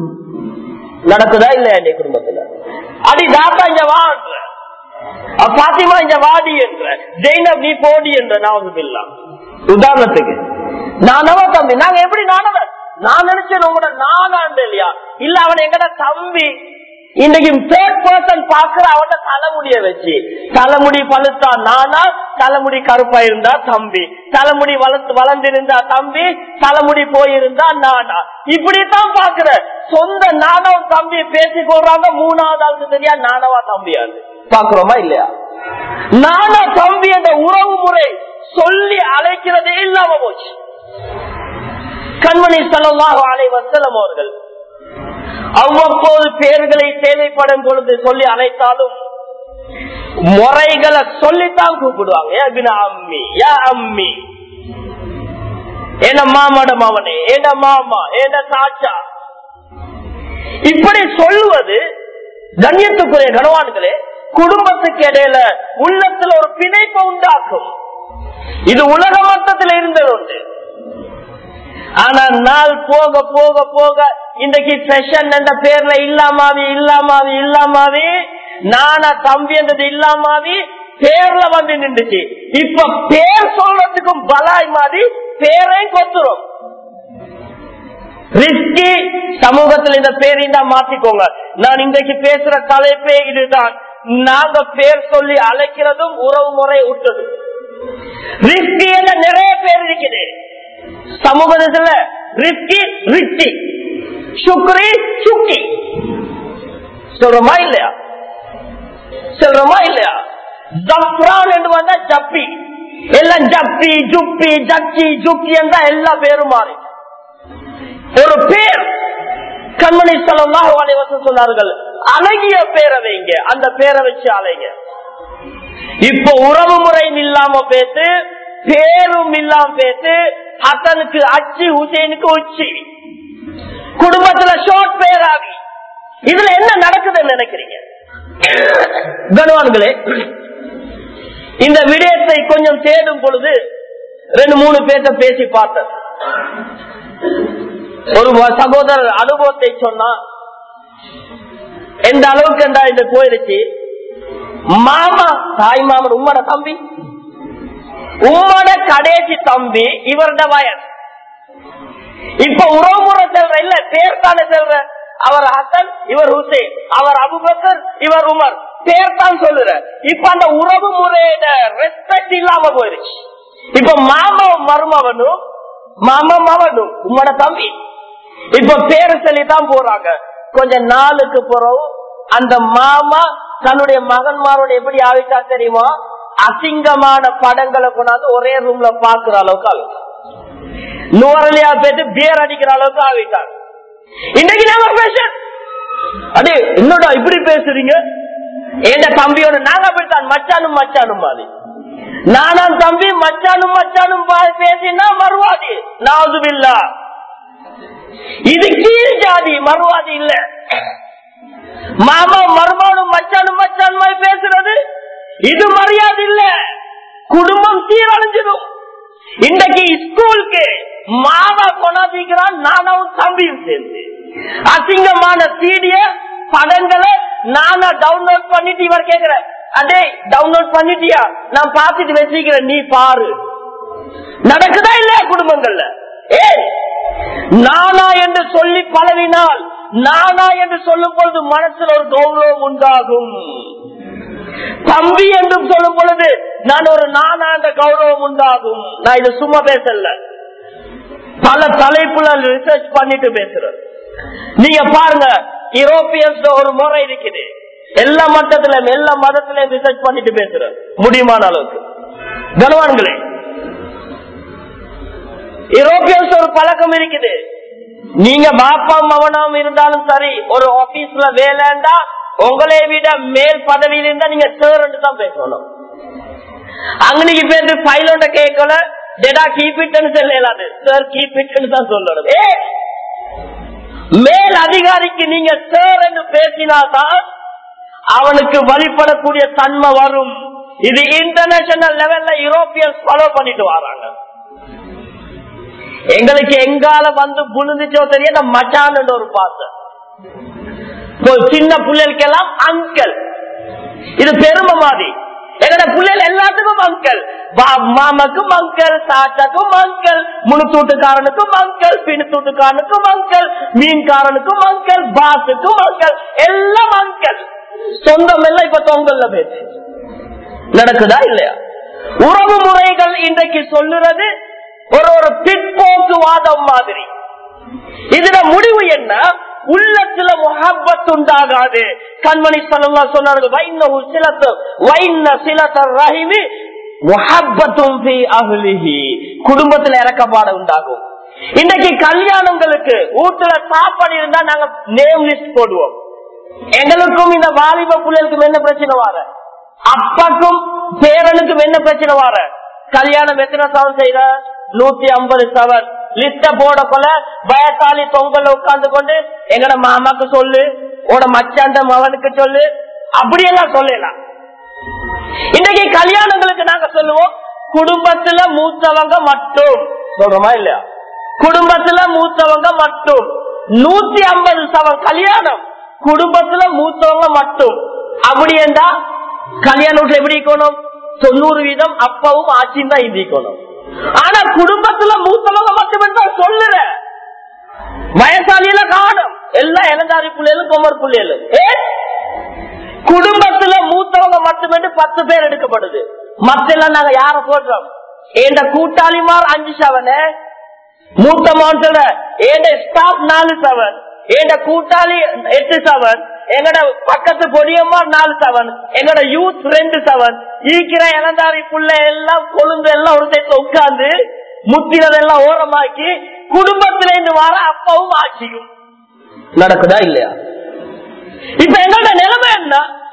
நடக்குதா இல்லையா என் குடும்பத்துல அடி தாத்தா இங்க வா பாத்திமா இங்க வாடி என்ற ஜெயினப் நீ போடி என்ற நான் இல்லா உதாரணத்துக்கு நானவா தம்பி நாங்க எப்படி நானவன் நான் நினைச்சேன் உங்களோட நானாண்டு இல்லையா இல்ல அவன் எங்கட தம்பி இன்னைக்கு தேர்ட் பர்சன் பாக்குற அவன தலைமுடிய வச்சு தலைமுடி பழுத்தா நானா தலைமுடி கருப்பா இருந்தா தம்பி தலைமுடி வளர்த்து வளர்ந்திருந்தா தம்பி தலைமுடி போயிருந்தா நானா இப்படித்தான் பாக்குற சொந்த நானும் தம்பி பேசி போடுறாங்க மூணாவது ஆளுக்கு தெரியா நானவா தம்பியாது பாக்குறோமா இல்லையா நானா தம்பி என்ற உறவு முறை சொல்லி அழைக்கிறதே இல்லாம போச்சு கண்மணி செலவாக அலை வசலம் அவர்கள் அவ்வப்போது பேர்களை தேவைப்படும் பொழுது சொல்லி அழைத்தாலும் முறைகளை சொல்லித்தான் கூப்பிடுவாங்க ஏ பினா அம்மி ஏ அம்மி என்ன மாமாட மாமனே என்ன மாமா என்ன சாச்சா இப்படி சொல்லுவது கண்ணியத்துக்குரிய கனவான்களே குடும்பத்துக்கு இடையில உள்ளத்துல ஒரு பிணைப்பை உண்டாக்கும் இது உலக மட்டத்தில் இருந்தது ஒன்று ஆனா நாள் போக போக போக இன்றைக்கு ஃபேஷன் என்ற பேர்ல இல்லாமாவி இல்லாமாவி இல்லாமாவி நானா தம்பி என்றது இல்லாமாவி பேர்ல வந்து நின்றுச்சு இப்ப பேர் சொல்றதுக்கும் பலாய் மாதிரி பேரையும் கொத்துரும் ரிஸ்கி சமூகத்தில் இந்த பேரையும் தான் மாத்திக்கோங்க நான் இன்றைக்கு பேசுற தலைப்பே இதுதான் நாங்க பேர் சொல்லி அழைக்கிறதும் உறவு முறை விட்டது ரிஸ்கி என்ற நிறைய பேர் இருக்குது சமூகத்துல ரிஸ்கி ரிச்சி சுக்ரி சுக்கி சொல்றோமா இல்லையா சொல்றோமா இல்லையா ஜப்ரான் என்று வந்தா ஜப்பி எல்லாம் ஜப்பி ஜுப்பி ஜக்கி ஜுக்கி என்றா எல்லா பேரும் மாறி ஒரு பேர் கண்மணி சொல்லலாம் அனைவசம் சொன்னார்கள் அழகிய பேரை வைங்க அந்த பேரை வச்சு அலைங்க இப்ப உறவு முறையும் இல்லாம பேசு பேரும் இல்லாம பேசு ஹசனுக்கு அச்சு ஹுசைனுக்கு உச்சி குடும்பத்துல ஷோர்ட் பேராகி இதுல என்ன நடக்குதுன்னு நினைக்கிறீங்க கனவான்களே இந்த விடயத்தை கொஞ்சம் தேடும் பொழுது ரெண்டு மூணு பேர்த்த பேசி பார்த்தேன் ஒரு சகோதரர் அனுபவத்தை சொன்னா எந்த அளவுக்கு என்றா இந்த போயிருச்சு மாமா தாய் மாமன் உம்மட தம்பி உம்மட கடைசி தம்பி இவரோட வயசு இப்ப உறவுமுறை செல்ற இல்ல பேர் தானே செல்ற அவர் ஹசன் இவர் ஹுசேன் அவர் அபுபக்கர் இவர் உமர் பேர் தான் சொல்லுற இப்ப அந்த உறவு முறையோட ரெஸ்பெக்ட் இல்லாம போயிருச்சு இப்ப மாமா மருமவனும் மாமா மவனும் உம்மோட தம்பி இப்ப பேரு சொல்லி தான் போறாங்க கொஞ்ச நாளுக்கு பிறகு அந்த மாமா தன்னுடைய மகன்மாரோட எப்படி ஆவிட்டா தெரியுமா அசிங்கமான படங்களை கொண்டாந்து ஒரே ரூம்ல பாக்குற அளவுக்கு ஆகிட்டான் நுவரலியா பேத்து பியர் அடிக்கிற அளவுக்கு ஆகிட்டாங்க இன்னைக்கு நாம பேச அடே என்னடா இப்படி பேசுறீங்க எந்த தம்பியோட நாங்க அப்படித்தான் மச்சானும் மச்சானும் மாதிரி நானும் தம்பி மச்சானும் மச்சானும் பா- பேசினா மறுவாதி நாதுபில்லா இது கீழ் ஜாதி மறுவாதி இல்ல மாமா மருமகனும் மச்சானும் மச்சான் மாதிரி பேசுறது இது மரியாதை இல்ல குடும்பம் சீரழிஞ்சிடும் இன்றைக்கு ஸ்கூலுக்கு மாமா கொண்டாதிக்கிறான் நானும் தம்பியும் சேர்ந்து அசிங்கமான சீடிய படங்களை நானா டவுன்லோட் பண்ணிட்டு இவர் கேக்குற அதே டவுன்லோட் பண்ணிட்டியா நான் பார்த்துட்டு வச்சிக்கிறேன் நீ பாரு நடக்குதா இல்லையா குடும்பங்கள்ல ஏ நானா என்று சொல்லி பழகினால் நானா என்று சொல்லும் பொழுது மனசுல ஒரு கௌரவம் உண்டாகும் தம்பி என்று சொல்லும் பொழுது நான் ஒரு நானாண்ட கௌரவம் உண்டாகும் நான் இது சும்மா பேசல பல தலைப்புல ரிசர்ச் பண்ணிட்டு பேசுறேன் நீங்க பாருங்க யூரோப்பியன்ஸ் ஒரு முறை இருக்குது எல்லா மட்டத்திலும் எல்லா மதத்திலையும் ரிசர்ச் பண்ணிட்டு பேசுறேன் முடியுமான அளவுக்கு கனவான்களே யூரோப்பியன்ஸ் ஒரு பழக்கம் இருக்குது நீங்க பாப்பா மவனம் இருந்தாலும் சரி ஒரு ஆபீஸ்ல வேலைண்டா உங்களை விட மேல் பதவியில இருந்தா நீங்க சார் தான் பேசணும் அங்கனைக்கு பேர் ஃபைலோட கேட்கல டெடா கீப் இட்னு சொல்லலாது சார் கீப் இட்னு தான் சொல்லணும் ஏ மேல் அதிகாரிக்கு நீங்க சார் என்று பேசினால்தான் அவனுக்கு வழிபடக்கூடிய தன்மை வரும் இது இன்டர்நேஷனல் லெவல்ல யூரோப்பியன்ஸ் ஃபாலோ பண்ணிட்டு வராங்க எங்களுக்கு எங்கால வந்து புழுந்துச்சோ தெரிய மச்சான் ஒரு பாசம் சின்ன பிள்ளைகளுக்கெல்லாம் அங்கல் இது பெருமை மாதிரி எங்கட பிள்ளைகள் எல்லாத்துக்கும் அங்கல் மாமாக்கும் அங்கல் சாச்சாக்கும் அங்கல் முணுத்தூட்டுக்காரனுக்கும் அங்கல் பிணுத்தூட்டுக்காரனுக்கும் அங்கல் மீன்காரனுக்கும் அங்கல் பாசுக்கும் அங்கல் எல்லாம் அங்கல் சொந்தம் எல்லாம் இப்ப தொங்கல்ல பேச்சு நடக்குதா இல்லையா உறவு முறைகள் இன்றைக்கு சொல்லுறது ஒரு ஒரு பிற்போக்குவாதம் மாதிரி இதுல முடிவு என்ன உள்ளத்துல முகப்பத் உண்டாகாது கண்மணி சொல்லா சொன்னார்கள் வைண்ண சிலத்து வைண்ண சிலத்த ரஹிமி முகப்பத்தும் குடும்பத்துல இறக்கப்பாடு உண்டாகும் இன்னைக்கு கல்யாணங்களுக்கு வீட்டுல சாப்பாடு இருந்தா நாங்க நேம் லிஸ்ட் போடுவோம் எங்களுக்கும் இந்த வாலிப பிள்ளைகளுக்கும் என்ன பிரச்சனை வார அப்பாக்கும் பேரனுக்கும் என்ன பிரச்சனை வார கல்யாணம் எத்தனை சவன் செய்யற நூத்தி ஐம்பது சவன் லிஸ்ட போட போல வயசாலி தொங்கல்ல உட்கார்ந்து கொண்டு எங்கட மாமாக்கு சொல்லு உட மச்சாண்ட மவனுக்கு சொல்லு அப்படியெல்லாம் சொல்லலாம் இன்னைக்கு கல்யாணங்களுக்கு நாங்க சொல்லுவோம் குடும்பத்துல மூத்தவங்க மட்டும் சொல்றோமா இல்லையா குடும்பத்துல மூத்தவங்க மட்டும் நூத்தி ஐம்பது சவன் கல்யாணம் குடும்பத்துல மூத்தவங்க மட்டும் அப்படி என்றா கல்யாண வீட்டுல எப்படி இருக்கணும் தொண்ணூறு வீதம் அப்பாவும் ஆட்சியும் தான் இந்திக்கணும் ஆனா குடும்பத்துல மூத்தவங்க மட்டும் தான் சொல்லுற வயசாலியில காணும் எல்லா இளந்தாரி பிள்ளைகளும் கொமர் பிள்ளைகளும் குடும்பத்துல மூத்தவங்க மட்டுமே பத்து பேர் எடுக்கப்படுது மத்தெல்லாம் நாங்க யார போடுறோம் எந்த கூட்டாளிமார் அஞ்சு செவன் மூத்த மான்சோட ஏண்ட ஸ்டாப் நாலு செவன் ஏண்ட கூட்டாளி எட்டு செவன் எங்கட பக்கத்து பொடியம்மா நாலு செவன் எங்கட யூத் ரெண்டு செவன் ஈக்கிற இளந்தாரி புள்ள எல்லாம் கொழுந்து எல்லாம் ஒரு சேர்த்து உட்கார்ந்து முத்தினதெல்லாம் ஓரமாக்கி குடும்பத்தில இருந்து வர அப்பாவும் ஆட்சியும் நடக்குதா இல்லையா இப்ப என்னோட நிலைமை என்ன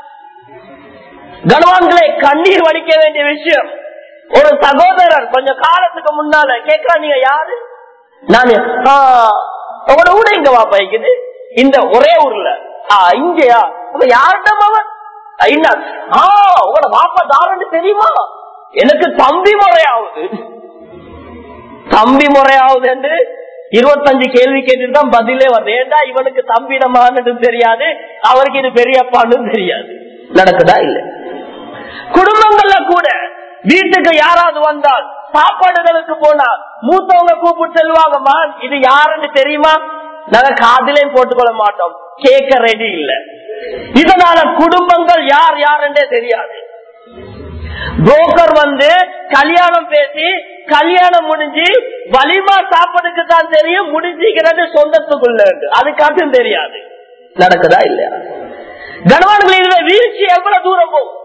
கனவான்களை கண்ணீர் வடிக்க வேண்டிய விஷயம் ஒரு சகோதரர் கொஞ்சம் காலத்துக்கு முன்னால கேட்கிறா நீங்க யாரு நானு உங்களோட ஊட இங்க வாப்பா இருக்குது இந்த ஒரே ஊர்ல இங்கயா அப்ப யார்கிட்ட அவன் என்ன ஆஹ் உங்களோட வாப்பா தாரன்னு தெரியுமா எனக்கு தம்பி முறையாவது தம்பி முறையாவது என்று இருபத்தஞ்சு கேள்வி கேட்டுட்டு தான் பதிலே வருது ஏண்டா இவனுக்கு தம்பிடமானது தெரியாது அவருக்கு இது பெரியப்பான்னு தெரியாது நடக்குதா இல்ல குடும்பங்கள்ல கூட வீட்டுக்கு யாராவது வந்தால் சாப்பாடுகளுக்கு போனா மூத்தவங்க கூப்பிட்டு செல்வாங்கம்மா இது யாருன்னு தெரியுமா நாங்க காதிலையும் போட்டுக்கொள்ள மாட்டோம் கேட்க ரெடி இல்ல இதனால குடும்பங்கள் யார் யாருன்றே தெரியாது புரோக்கர் வந்து கல்யாணம் பேசி கல்யாணம் முடிஞ்சு வலிமா சாப்பாடுக்கு தான் தெரியும் முடிஞ்சுக்கிறது சொந்தத்துக்குள்ள இருக்கு அதுக்காட்டும் தெரியாது நடக்குதா இல்லையா கனவான்களின் வீழ்ச்சி எவ்வளவு தூரம் போகும்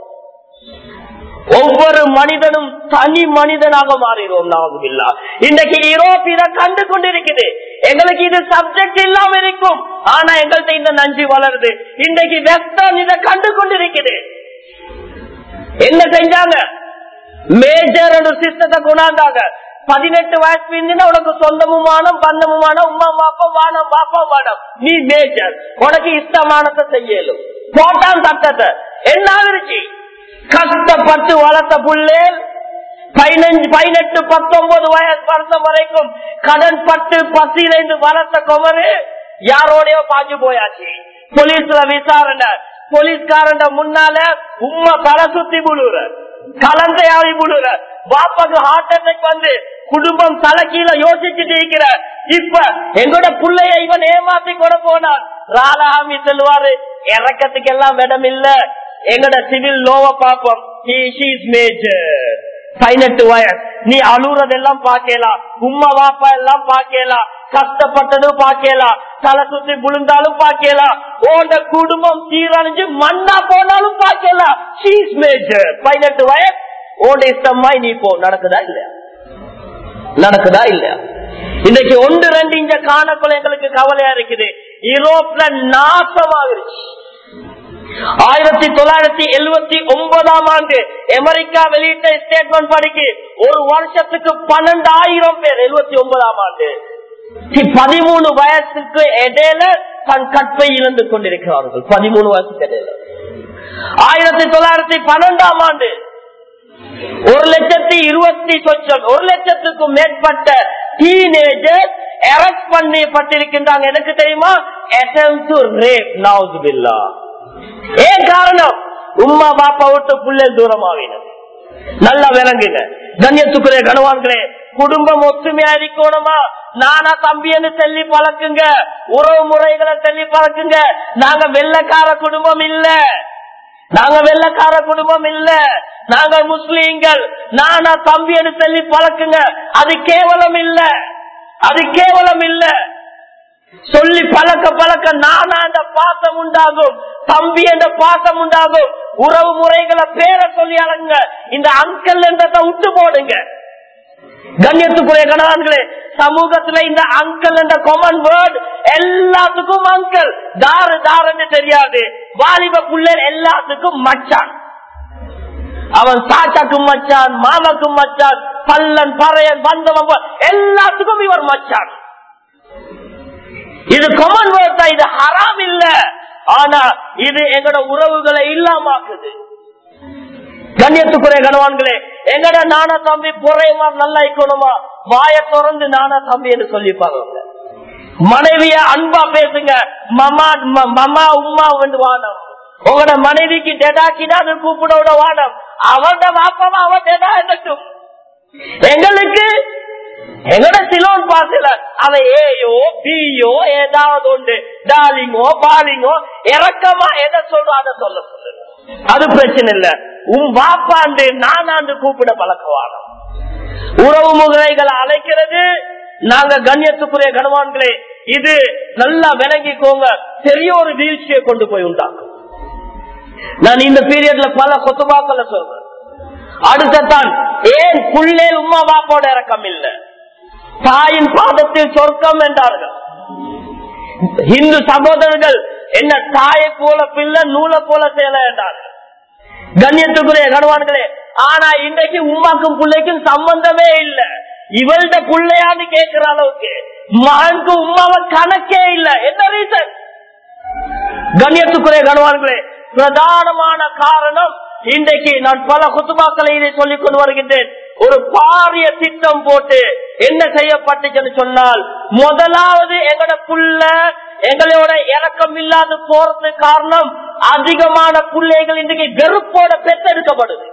ஒவ்வொரு மனிதனும் தனி மனிதனாக மாறிடுவோம் நாவுமில்லா இன்னைக்கு யூரோப் இதை கண்டு கொண்டிருக்குது எங்களுக்கு இது சப்ஜெக்ட் இல்லாம இருக்கும் ஆனா எங்கள்கிட்ட இந்த நஞ்சு வளருது இன்னைக்கு வெஸ்டர்ன் இதை கண்டு கொண்டிருக்குது என்ன செஞ்சாங்க மேஜர் சிஸ்டத்தை கொண்டாந்தாங்க பதினெட்டு வயசு பின்னா உனக்கு சொந்தமுமான பந்தமுமான உமா பாப்பா வானம் பாப்பா வானம் நீ மேஜர் உனக்கு இஷ்டமானதை செய்யலும் போட்டான் சட்டத்தை என்ன ஆகிருச்சு கஷ்டப்பட்டு வளர்த்த புள்ளே பதினஞ்சு பதினெட்டு பத்தொன்பது வயசு வருஷம் வரைக்கும் கடன் பட்டு பசியிலிருந்து வளர்த்த குமரு யாரோடய பாஞ்சு போயாச்சு போலீஸ்ல விசாரணை போலீஸ்காரன் முன்னால உண்மை தலை சுத்தி முழுற கலந்தையாவி முழுற பாப்பாக்கு ஹார்ட் அட்டாக் வந்து குடும்பம் தலை கீழே யோசிச்சுட்டு இருக்கிற இப்ப எங்களோட பிள்ளைய இவன் ஏமாத்தி கூட போனான் ராலாமி சொல்லுவாரு இறக்கத்துக்கு எல்லாம் இடம் இல்ல எங்கட சிவில் லோவ பாப்போம் மேஜர் பதினெட்டு வயசு நீ அழுறதெல்லாம் பாக்கலாம் உம்மா வாப்பா எல்லாம் பாக்கலாம் கஷ்டப்பட்டதும் பாக்கலாம் தலை சுத்தி விழுந்தாலும் பாக்கலாம் ஓண்ட குடும்பம் சீரழிஞ்சு மண்ணா போனாலும் பாக்கலாம் ஷீஸ் மேஜர் பதினெட்டு வயசு ஓண்ட இஷ்டமாய் நீ போ நடக்குதா இல்லையா நடக்குதா இல்லையா இன்னைக்கு ஒன்று ரெண்டு இங்க காணக்குள்ள எங்களுக்கு கவலையா இருக்குது யூரோப்ல நாசமாகிருச்சு ஆயிரத்தி தொள்ளாயிரத்தி எழுபத்தி ஒன்பதாம் ஆண்டு அமெரிக்கா வெளியிட்ட ஸ்டேட்மெண்ட் படிக்கு ஒரு வருஷத்துக்கு பன்னெண்டாயிரம் பேர் எழுபத்தி ஒன்பதாம் ஆண்டு பதிமூணு வயசுக்கு இடையில தன் கற்பை இழந்து கொண்டிருக்கிறார்கள் பதிமூணு வயசுக்கு இடையில ஆயிரத்தி தொள்ளாயிரத்தி பன்னெண்டாம் ஆண்டு ஒரு லட்சத்தி இருபத்தி சொச்சம் ஒரு லட்சத்துக்கும் மேற்பட்ட டீனேஜர் அரெஸ்ட் பண்ணப்பட்டிருக்கின்றாங்க எனக்கு தெரியுமா ரேப் நவுதுபில்லா ஏன் காரணம் உமா பாப்பா விட்டு புள்ள தூரமாவின நல்லா விளங்குங்க கண்ணியத்துக்குரிய கனவான்களே குடும்பம் ஒத்துமையா இருக்கணுமா நானா தம்பின்னு சொல்லி பழக்குங்க உறவு முறைகளை சொல்லி பழக்குங்க நாங்க வெள்ளக்கார குடும்பம் இல்ல நாங்க வெள்ளக்கார குடும்பம் இல்ல நாங்க முஸ்லீம்கள் நானா தம்பின்னு சொல்லி பழக்குங்க அது கேவலம் இல்ல அது கேவலம் இல்ல சொல்லி பழக்க பழக்க நானா அந்த பாசம் உண்டாகும் தம்பி என்ற பாசம் உண்டாகும் உறவு முறைகளை பேரை சொல்லி அழங்க இந்த அங்கல் என்றதை விட்டு போடுங்க கண்ணியத்துக்குரிய கணவான்களே சமூகத்துல இந்த அங்கல் என்ற காமன் வேர்ட் எல்லாத்துக்கும் அங்கல் தாரு தாருன்னு தெரியாது வாலிப புள்ளர் எல்லாத்துக்கும் மச்சான் அவன் சாச்சாக்கும் மச்சான் மாமாக்கும் மச்சான் பல்லன் பறையன் வந்தவன் எல்லாத்துக்கும் இவர் மச்சான் இது காமன் வேர்ட் இது ஹராம் இல்ல ஆனா இது எங்களோட உறவுகளை இல்லாமாக்குது கண்ணியத்துக்குரிய கணவான்களே எங்கட நானா தம்பி புறையமா நல்லா இருக்கணுமா வாய திறந்து நானா தம்பி என்று சொல்லிப்பாங்க மனைவிய அன்பா பேசுங்க மமா மமா உமா வந்து வானம் உங்களோட மனைவிக்கு டெடாக்கினா அது கூப்பிட விட வானம் அவன் வாப்பாவா அவன் டெடா என்னட்டும் எங்களுக்கு எங்கட சிலோன் பாசல அவன் ஏயோ பியோ ஏதாவது உண்டு டாலிங்கோ பாலிங்கோ இறக்கமா எதை சொல்றோம் அதை சொல்ல சொல்லு அது பிரச்சனை இல்ல உன் வாப்பாண்டு நானாண்டு கூப்பிட பழக்கவான உறவு முறைகளை அழைக்கிறது நாங்க கண்ணியத்துக்குரிய கனவான்களே இது நல்லா விளங்கிக்கோங்க பெரிய ஒரு வீழ்ச்சியை கொண்டு போய் உண்டாக்கும் நான் இந்த பீரியட்ல பல கொத்துபாக்களை சொல்றேன் அடுத்தான் ஏன் புள்ளே உமா பாப்போட இறக்கம் இல்ல தாயின் பாதத்தில் சொர்க்கம் என்றார்கள் இந்து சகோதரர்கள் என்ன தாயை போல பிள்ளை நூலை போல சேல என்றார்கள் கண்ணியத்துக்குரிய கணவான்களே ஆனா இன்றைக்கு உமாக்கும் பிள்ளைக்கும் சம்பந்தமே இல்ல இவள்ட பிள்ளையான்னு கேட்கிற அளவுக்கு மகனுக்கு உமாவன் கணக்கே இல்ல என்ன ரீசன் கண்ணியத்துக்குரிய கணவான்களே பிரதானமான காரணம் இன்றைக்கு நான் பல குத்துமாக்களை இதை சொல்லிக் கொண்டு வருகின்றேன் ஒரு பாரிய திட்டம் போட்டு என்ன செய்யப்பட்டுச்சுன்னு சொன்னால் முதலாவது எங்கட புள்ள எங்களோட இறக்கம் இல்லாத போறது காரணம் அதிகமான பிள்ளைகள் இன்றைக்கு வெறுப்போட பெத்தெடுக்கப்படுது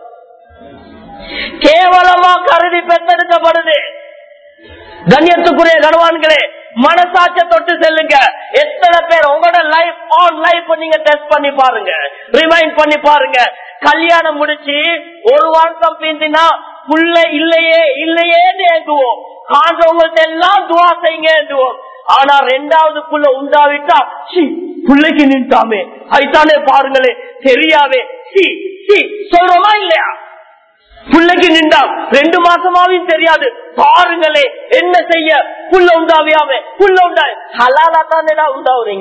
கேவலமா கருதி பெத்தெடுக்கப்படுது கண்ணியத்துக்குரிய கனவான்களே மனசாட்ச தொட்டு செல்லுங்க எத்தனை பேர் உங்களோட லைஃப் ஆன் லைஃப் நீங்க டெஸ்ட் பண்ணி பாருங்க ரிமைண்ட் பண்ணி பாருங்க கல்யாணம் முடிச்சு ஒரு வருஷம் பிந்தினா புள்ள இல்லையே இல்லையேன்னு ஏங்குவோம் காண்றவங்கள்ட்ட எல்லாம் துவா செய்யுங்க ஏங்குவோம் ஆனா ரெண்டாவது புள்ள உண்டாவிட்டா சி பிள்ளைக்கு நின்றாமே அதுதானே பாருங்களே தெரியாவே சி சி சொல்றோமா இல்லையா புள்ளைக்கு நின்றா ரெண்டு மாசமாவும் தெரியாது பாருங்களே என்ன செய்ய புள்ள உண்டாவியாம புள்ள உண்டா ஹலாலா தானேடா உண்டாவுறீங்க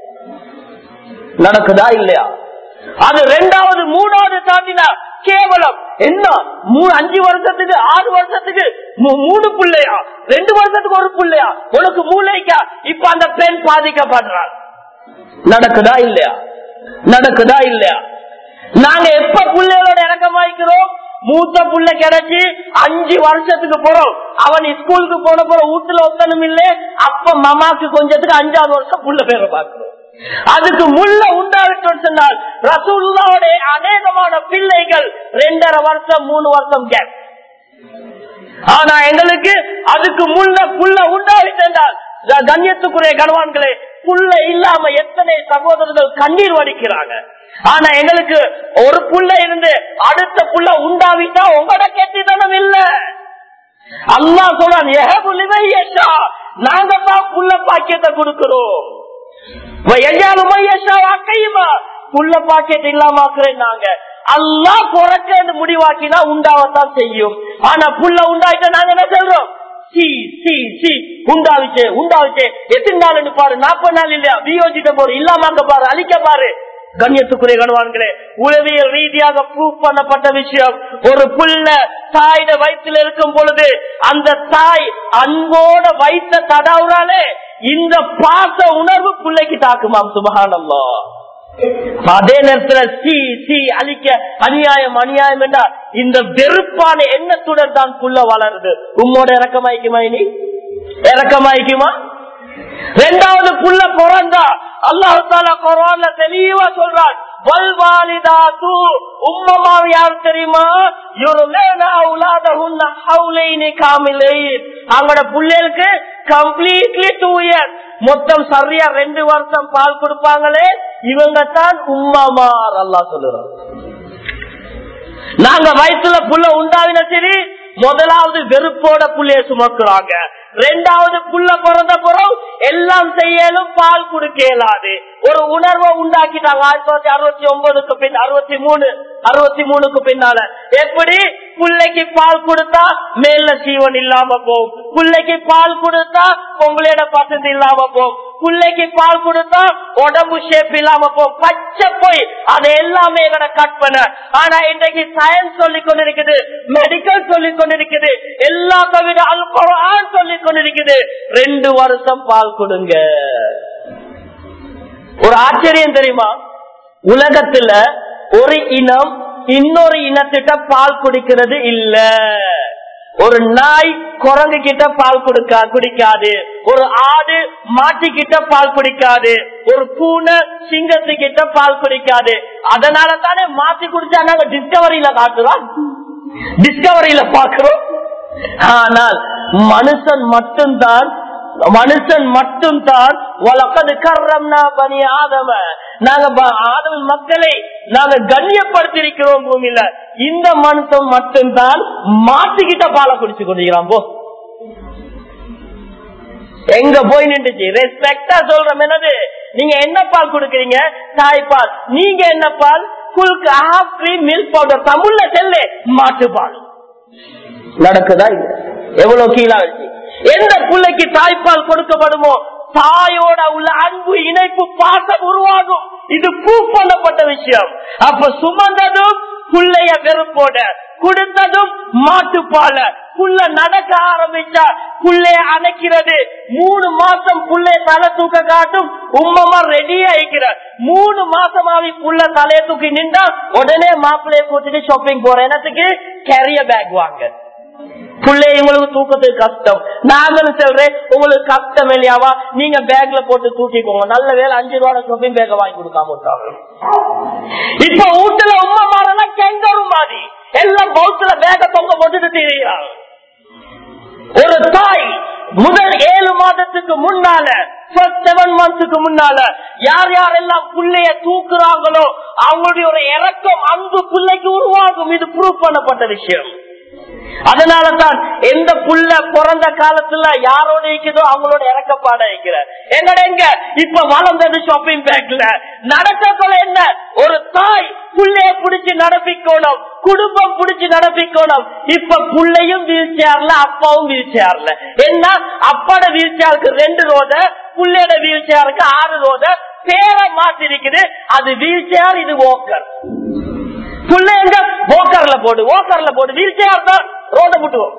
நடக்குதா இல்லையா அது ரெண்டாவது மூணாவது தாண்டினா கேவலம் என்ன மூணு அஞ்சு வருஷத்துக்கு ஆறு வருஷத்துக்கு மூ- மூணு புள்ளையா ரெண்டு வருஷத்துக்கு ஒரு புள்ளையா உனக்கு மூளைக்கா இப்ப அந்த பெண் பாதிக்கப்படுறாள் நடக்குதா இல்லையா நடக்குதா இல்லையா நாங்க எப்ப பிள்ளைகளோட இறக்கமாய்க்கிறோம் மூத்த புள்ள கிடைச்சு அஞ்சு வருஷத்துக்கு போறோம் அவன் ஸ்கூலுக்கு போன போற வீட்டுல ஒத்தனும் இல்ல அப்ப மாமாக்கு கொஞ்சத்துக்கு அஞ்சாவது வருஷம் புள்ள பேரை பார்க்கிறோம் அதுக்கு முள்ள உண்டாவிட்டோம் சொன்னால் ரசூல்லாவோட அநேகமான பிள்ளைகள் ரெண்டரை வருஷம் மூணு வருஷம் கேப் ஆனா எங்களுக்கு அதுக்கு முன்ன புள்ள உண்டாவிட்டால் கண்ணியத்துக்குரிய கணவான்களே புள்ள இல்லாம எத்தனை சகோதரர்கள் கண்ணீர் வடிக்கிறாங்க ஆனா எங்களுக்கு ஒரு புள்ள இருந்து அடுத்த புள்ள உண்டாவிட்டா உங்களோட கெட்டித்தனம் இல்ல அல்லா சொல்றான் "எஹபு லிமன் யஷா." நாங்க தான் புள்ள பாக்கியத்தை கொடுக்கிறோம் எஜாலுமா யஷா வாக்கையுமா புள்ள பாக்கியத்தை இல்லாம ஆக்குறேன் நாங்க அல்லா குறைக்க முடிவாக்கினா உண்டாவத்தான் செய்யும் ஆனா புள்ள உண்டாயிட்ட நாங்க என்ன சொல்றோம் சி சி சி உண்டாவிச்சு உண்டாவிச்சு எத்தனை நாள் பாரு நாற்பது நாள் இல்லையா வியோஜிட்ட போரு இல்லாம பாரு அழிக்க பாரு கண்ணியத்துக்குரிய கணவான்களே உளவியல் ரீதியாக ப்ரூவ் பண்ணப்பட்ட விஷயம் ஒரு புள்ள தாயிட வயிற்றுல இருக்கும் பொழுது அந்த தாய் அன்போட வைத்த தடவுறாலே இந்த பாச உணர்வு பிள்ளைக்கு தாக்குமாம் சுபகானம்மா அதே நேரத்துல சி சி அழிக்க அநியாயம் அநியாயம் என்றா இந்த வெறுப்பான எண்ணத்துடன் தான் புள்ள வளருது உம்மோட இறக்கமாய்க்குமா இனி இறக்கமாய்க்குமா ரெண்டாவது புள்ள பிறந்தா அல்லாஹு தாலா குரான்ல தெளிவா சொல்றான் வல்வாலிதாத்து உம்மமாவு யார் தெரியுமா யுர்லேனா அவுலாதஹுன்ன ஹவுலைனி காமிலைன் அவங்களோட புள்ளைகளுக்கு கம்ப்ளீட்லி டூ இயர்ஸ் மொத்தம் சரியா ரெண்டு வருஷம் பால் கொடுப்பாங்களே இவங்க தான் உம்மமார் அல்லாஹ் சொல்லுறான் நாங்க வயிற்றுல புள்ள உண்டாவின சரி முதலாவது வெறுப்போட புள்ளைய சுமக்குறாங்க ரெண்டாவது புள்ள பிறந்த பிறகு எல்லாம் செய்யலும் பால் கொடுக்க இயலாது ஒரு உணர்வை உண்டாக்கிட்டாங்க ஆயிரத்தி தொள்ளாயிரத்தி அறுபத்தி ஒன்பதுக்கு பின் அறுபத்தி மூணு அறுபத்தி மூணுக்கு பின்னால எப்படி பிள்ளைக்கு பால் கொடுத்தா மேல சீவன் இல்லாம போகும் பிள்ளைக்கு பால் கொடுத்தா பொங்கலோட பசந்து இல்லாம போகும் பிள்ளைக்கு பால் கொடுத்தா உடம்பு ஷேப் இல்லாம போகும் பச்சை போய் அது எல்லாமே எங்கட கட் பண்ண ஆனா இன்றைக்கு சயின்ஸ் சொல்லி கொண்டிருக்குது மெடிக்கல் சொல்லி கொண்டிருக்குது எல்லா கவித அல்குரான் சொல்லி கொண்டிருக்குது ரெண்டு வருஷம் பால் கொடுங்க ஒரு ஆச்சரியம் தெரியுமா உலகத்துல ஒரு இனம் இன்னொரு இனத்திட்ட பால் குடிக்கிறது இல்ல ஒரு நாய் குரங்கு கிட்ட பால் கொடுக்க குடிக்காது ஒரு ஆடு மாட்டு கிட்ட பால் குடிக்காது ஒரு பூனை சிங்கத்து கிட்ட பால் குடிக்காது அதனால தானே மாத்தி குடிச்சா நாங்க டிஸ்கவரியில காட்டுறோம் டிஸ்கவரியில பாக்குறோம் ஆனால் மனுஷன் மட்டும்தான் மனுஷன் மட்டும்தான் வழக்கது கர்றம்னா பனி ஆதம நாங்க ப- ஆதம மக்களை நாங்க கண்ணியப்படுத்திருக்கிறோம் பூமியில இந்த மனுஷன் மட்டும்தான் மாட்டுக்கிட்ட பாலை குடிச்சு கொண்டிருக்கிறான் போ எங்க போய் நின்றுச்சு ரெஸ்பெக்டா சொல்றோம் என்னது நீங்க என்ன பால் கொடுக்கறீங்க தாய்ப்பால் நீங்க என்ன பால் குல்க் ஹாஃப் கிரீம் மில்க் பவுடர் தமிழ்ல செல்லு மாட்டு பால் நடக்குதா இல்ல எவ்வளவு கீழா வச்சு எந்த பிள்ளைக்கு தாய்ப்பால் கொடுக்கப்படுமோ தாயோட உள்ள அன்பு இணைப்பு பாசம் உருவாகும் இது ப்ரூவ் பண்ணப்பட்ட விஷயம் அப்ப சுமந்ததும் புள்ளைய வெறுப்போட கொடுத்ததும் மாட்டுப்பால புள்ள நடக்க ஆரம்பிச்சா புள்ளைய அணைக்கிறது மூணு மாசம் புள்ளைய தலை தூக்க காட்டும் உம்மமா ரெடி ஆயிக்கிற மூணு மாசமாவி புள்ள தலைய தூக்கி நின்றா உடனே மாப்பிள்ளைய கூட்டிட்டு ஷாப்பிங் போற என்னத்துக்கு கேரிய பேக் வாங்க புள்ளை உங்களுக்கு தூக்கத்துக்கு கஷ்டம் நாங்களும் சொல்றேன் உங்களுக்கு கஷ்டம் இல்லையாவா நீங்க பேக்ல போட்டு தூக்கிக்கோங்க நல்ல வேலை அஞ்சு ரூபாய் ஷாப்பிங் பேக்க வாங்கி கொடுக்காம விட்டாங்க இப்ப வீட்டுல உமா மாறனா கெங்கரும் மாதிரி எல்லாம் பௌத்துல பேக்க தொங்க போட்டுட்டு தெரியுறாங்க ஒரு தாய் முதல் ஏழு மாதத்துக்கு முன்னால செவன் மந்த்ஸுக்கு முன்னால யார் யாரெல்லாம் புள்ளைய தூக்குறாங்களோ அவங்களுடைய ஒரு இறக்கம் அன்பு பிள்ளைக்கு உருவாகும் இது ப்ரூவ் பண்ணப்பட்ட விஷயம் அதனால தான் எந்த புள்ள பிறந்த காலத்துல யாரோட இருக்குதோ அவங்களோட இறக்கப்பாட இருக்கிற எங்கட எங்க இப்ப வளர்ந்தது ஷாப்பிங் பேக்ல நடக்கக்குள்ள என்ன ஒரு தாய் புள்ளைய புடிச்சு நடப்பிக்கணும் குடும்பம் புடிச்சு நடப்பிக்கணும் இப்ப புள்ளையும் வீல் சேர்ல அப்பாவும் வீல் சேர்ல என்ன அப்பாட வீல் சேருக்கு ரெண்டு ரோத புள்ளையோட வீல் சேருக்கு ஆறு ரோத பேரை மாத்தி இருக்குது அது வீல் சேர் இது ஓக்கர் புள்ள எங்க ஓக்கர்ல போடு ஓக்கர்ல போடு வீல் சேர் தான் ரோட விட்டுவோம்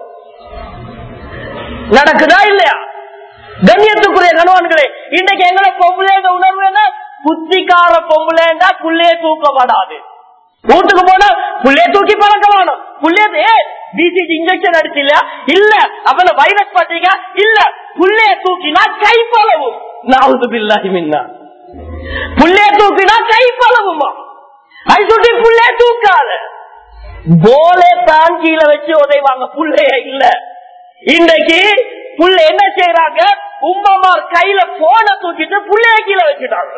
நடக்குதா இல்லையா கண்ணியத்துக்குரிய கணவன்களே இன்னைக்கு எங்களை பொம்பளைங்க உணர்வு என்ன புத்திக்கார பொம்பளைண்டா புள்ளைய தூக்கப்படாது வீட்டுக்கு போனா புள்ளைய தூக்கி பழக்க வேணும் புள்ளைய பிசிஜி இன்ஜெக்ஷன் அடிச்சு இல்ல இல்ல அவன வைரஸ் பாத்தீங்க இல்ல புள்ளைய தூக்கினா கை பழவும் நாவது பில்லாஹி மின்னா புள்ளைய தூக்கினா கை பழவுமா அது சுட்டி புள்ளைய தூக்காத போலே தான் கீழே வச்சு உதைவாங்க புள்ளைய இல்ல இன்னைக்கு புள்ள என்ன செய்யறாங்க உம்மமார் கையில போன தூக்கிட்டு புள்ளைய கீழே வச்சுட்டாங்க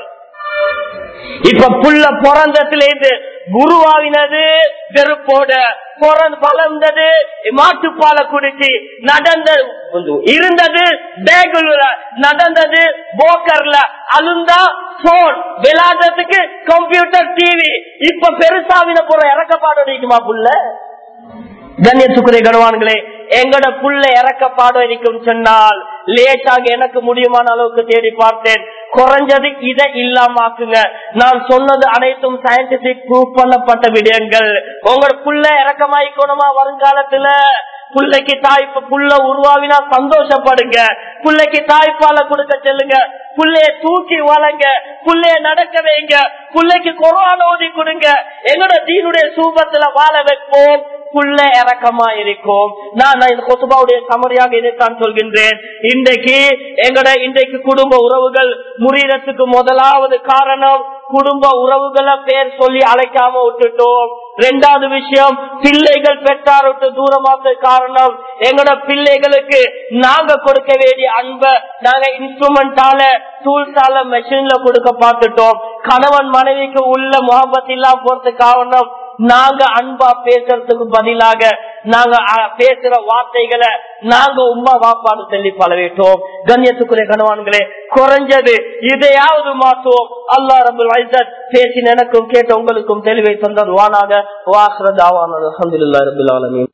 இப்ப புள்ள பிறந்ததுல இருந்து குருவாவினது வெறுப்போட வளர்ந்தது மாட்டுப்பாலை குடிச்சு நடந்த இருந்தது பேகுல நடந்தது போக்கர்ல அழுந்தா போன் விளையாடுறதுக்கு கம்ப்யூட்டர் டிவி இப்ப பெருசாவின போற இறக்கப்பாடு அடிக்குமா புள்ள கண்ணியத்துக்குரிய கனவான்களே எங்கட புள்ள இறக்கப்பாடு இருக்கும் சொன்னால் லேட்டாக எனக்கு முடியுமான அளவுக்கு தேடி பார்த்தேன் குறைஞ்சது இதை இல்லாமாக்குங்க நான் சொன்னது அனைத்தும் சயின்டிபிக் ப்ரூவ் பண்ணப்பட்ட விடயங்கள் உங்களோட புள்ள இறக்கமாயிக்கணுமா வருங்காலத்துல புள்ளைக்கு தாய்ப்பு புள்ள உருவாவினா சந்தோஷப்படுங்க புள்ளைக்கு தாய்ப்பால கொடுக்க செல்லுங்க புள்ளைய தூக்கி வளங்க புள்ளைய நடக்க வைங்க புள்ளைக்கு கொரோனா ஓதி கொடுங்க எங்களோட தீனுடைய சூபத்துல வாழ வைப்போம் புள்ள இறக்கமா இருக்கும் நான் இந்த கொத்துபாவுடைய சமரியாக இதைத்தான் சொல்கின்றேன் இன்றைக்கு எங்கட இன்றைக்கு குடும்ப உறவுகள் முறியறதுக்கு முதலாவது காரணம் குடும்ப உறவுகளை பேர் சொல்லி அழைக்காம விட்டுட்டோம் ரெண்டாவது விஷயம் பிள்ளைகள் பெற்றார் விட்டு தூரமாக்க காரணம் எங்களோட பிள்ளைகளுக்கு நாங்க கொடுக்க வேண்டிய அன்பை நாங்க இன்ஸ்ட்ருமெண்டால டூல்ஸால மெஷின்ல கொடுக்க பார்த்துட்டோம் கணவன் மனைவிக்கு உள்ள முகபத் இல்லாம போறது காரணம் நாங்க அன்பா பேசுறதுக்கு பதிலாக நாங்க பேசுற வார்த்தைகளை நாங்க உமா வாப்பாடு சொல்லி பழவிட்டோம் கண்ணியத்துக்குரிய கணவான்களே குறைஞ்சது இதையாவது மாற்றுவோம் அல்லா ரபுல் வைசத் பேசி எனக்கும் கேட்ட உங்களுக்கும் தெளிவை தந்தது வானாக வாசரதாவான அஹமதுல்லா ரபுல் ஆலமீன்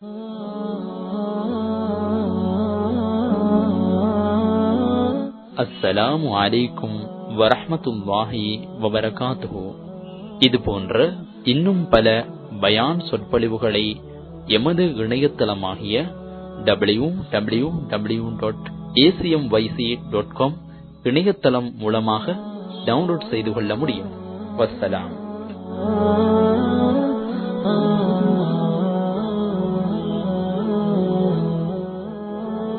அஸ்ஸலாமு அலைக்கும் வரஹமத்துல்லாஹி வபரகாத்துஹு இது போன்ற இன்னும் பல பயான் சொற்பொழிவுகளை எமது இணையதளமாகிய W W W dot ACM YC dot com இணையதளம் மூலமாக டவுன்லோட் செய்து கொள்ள முடியும் வசலாம்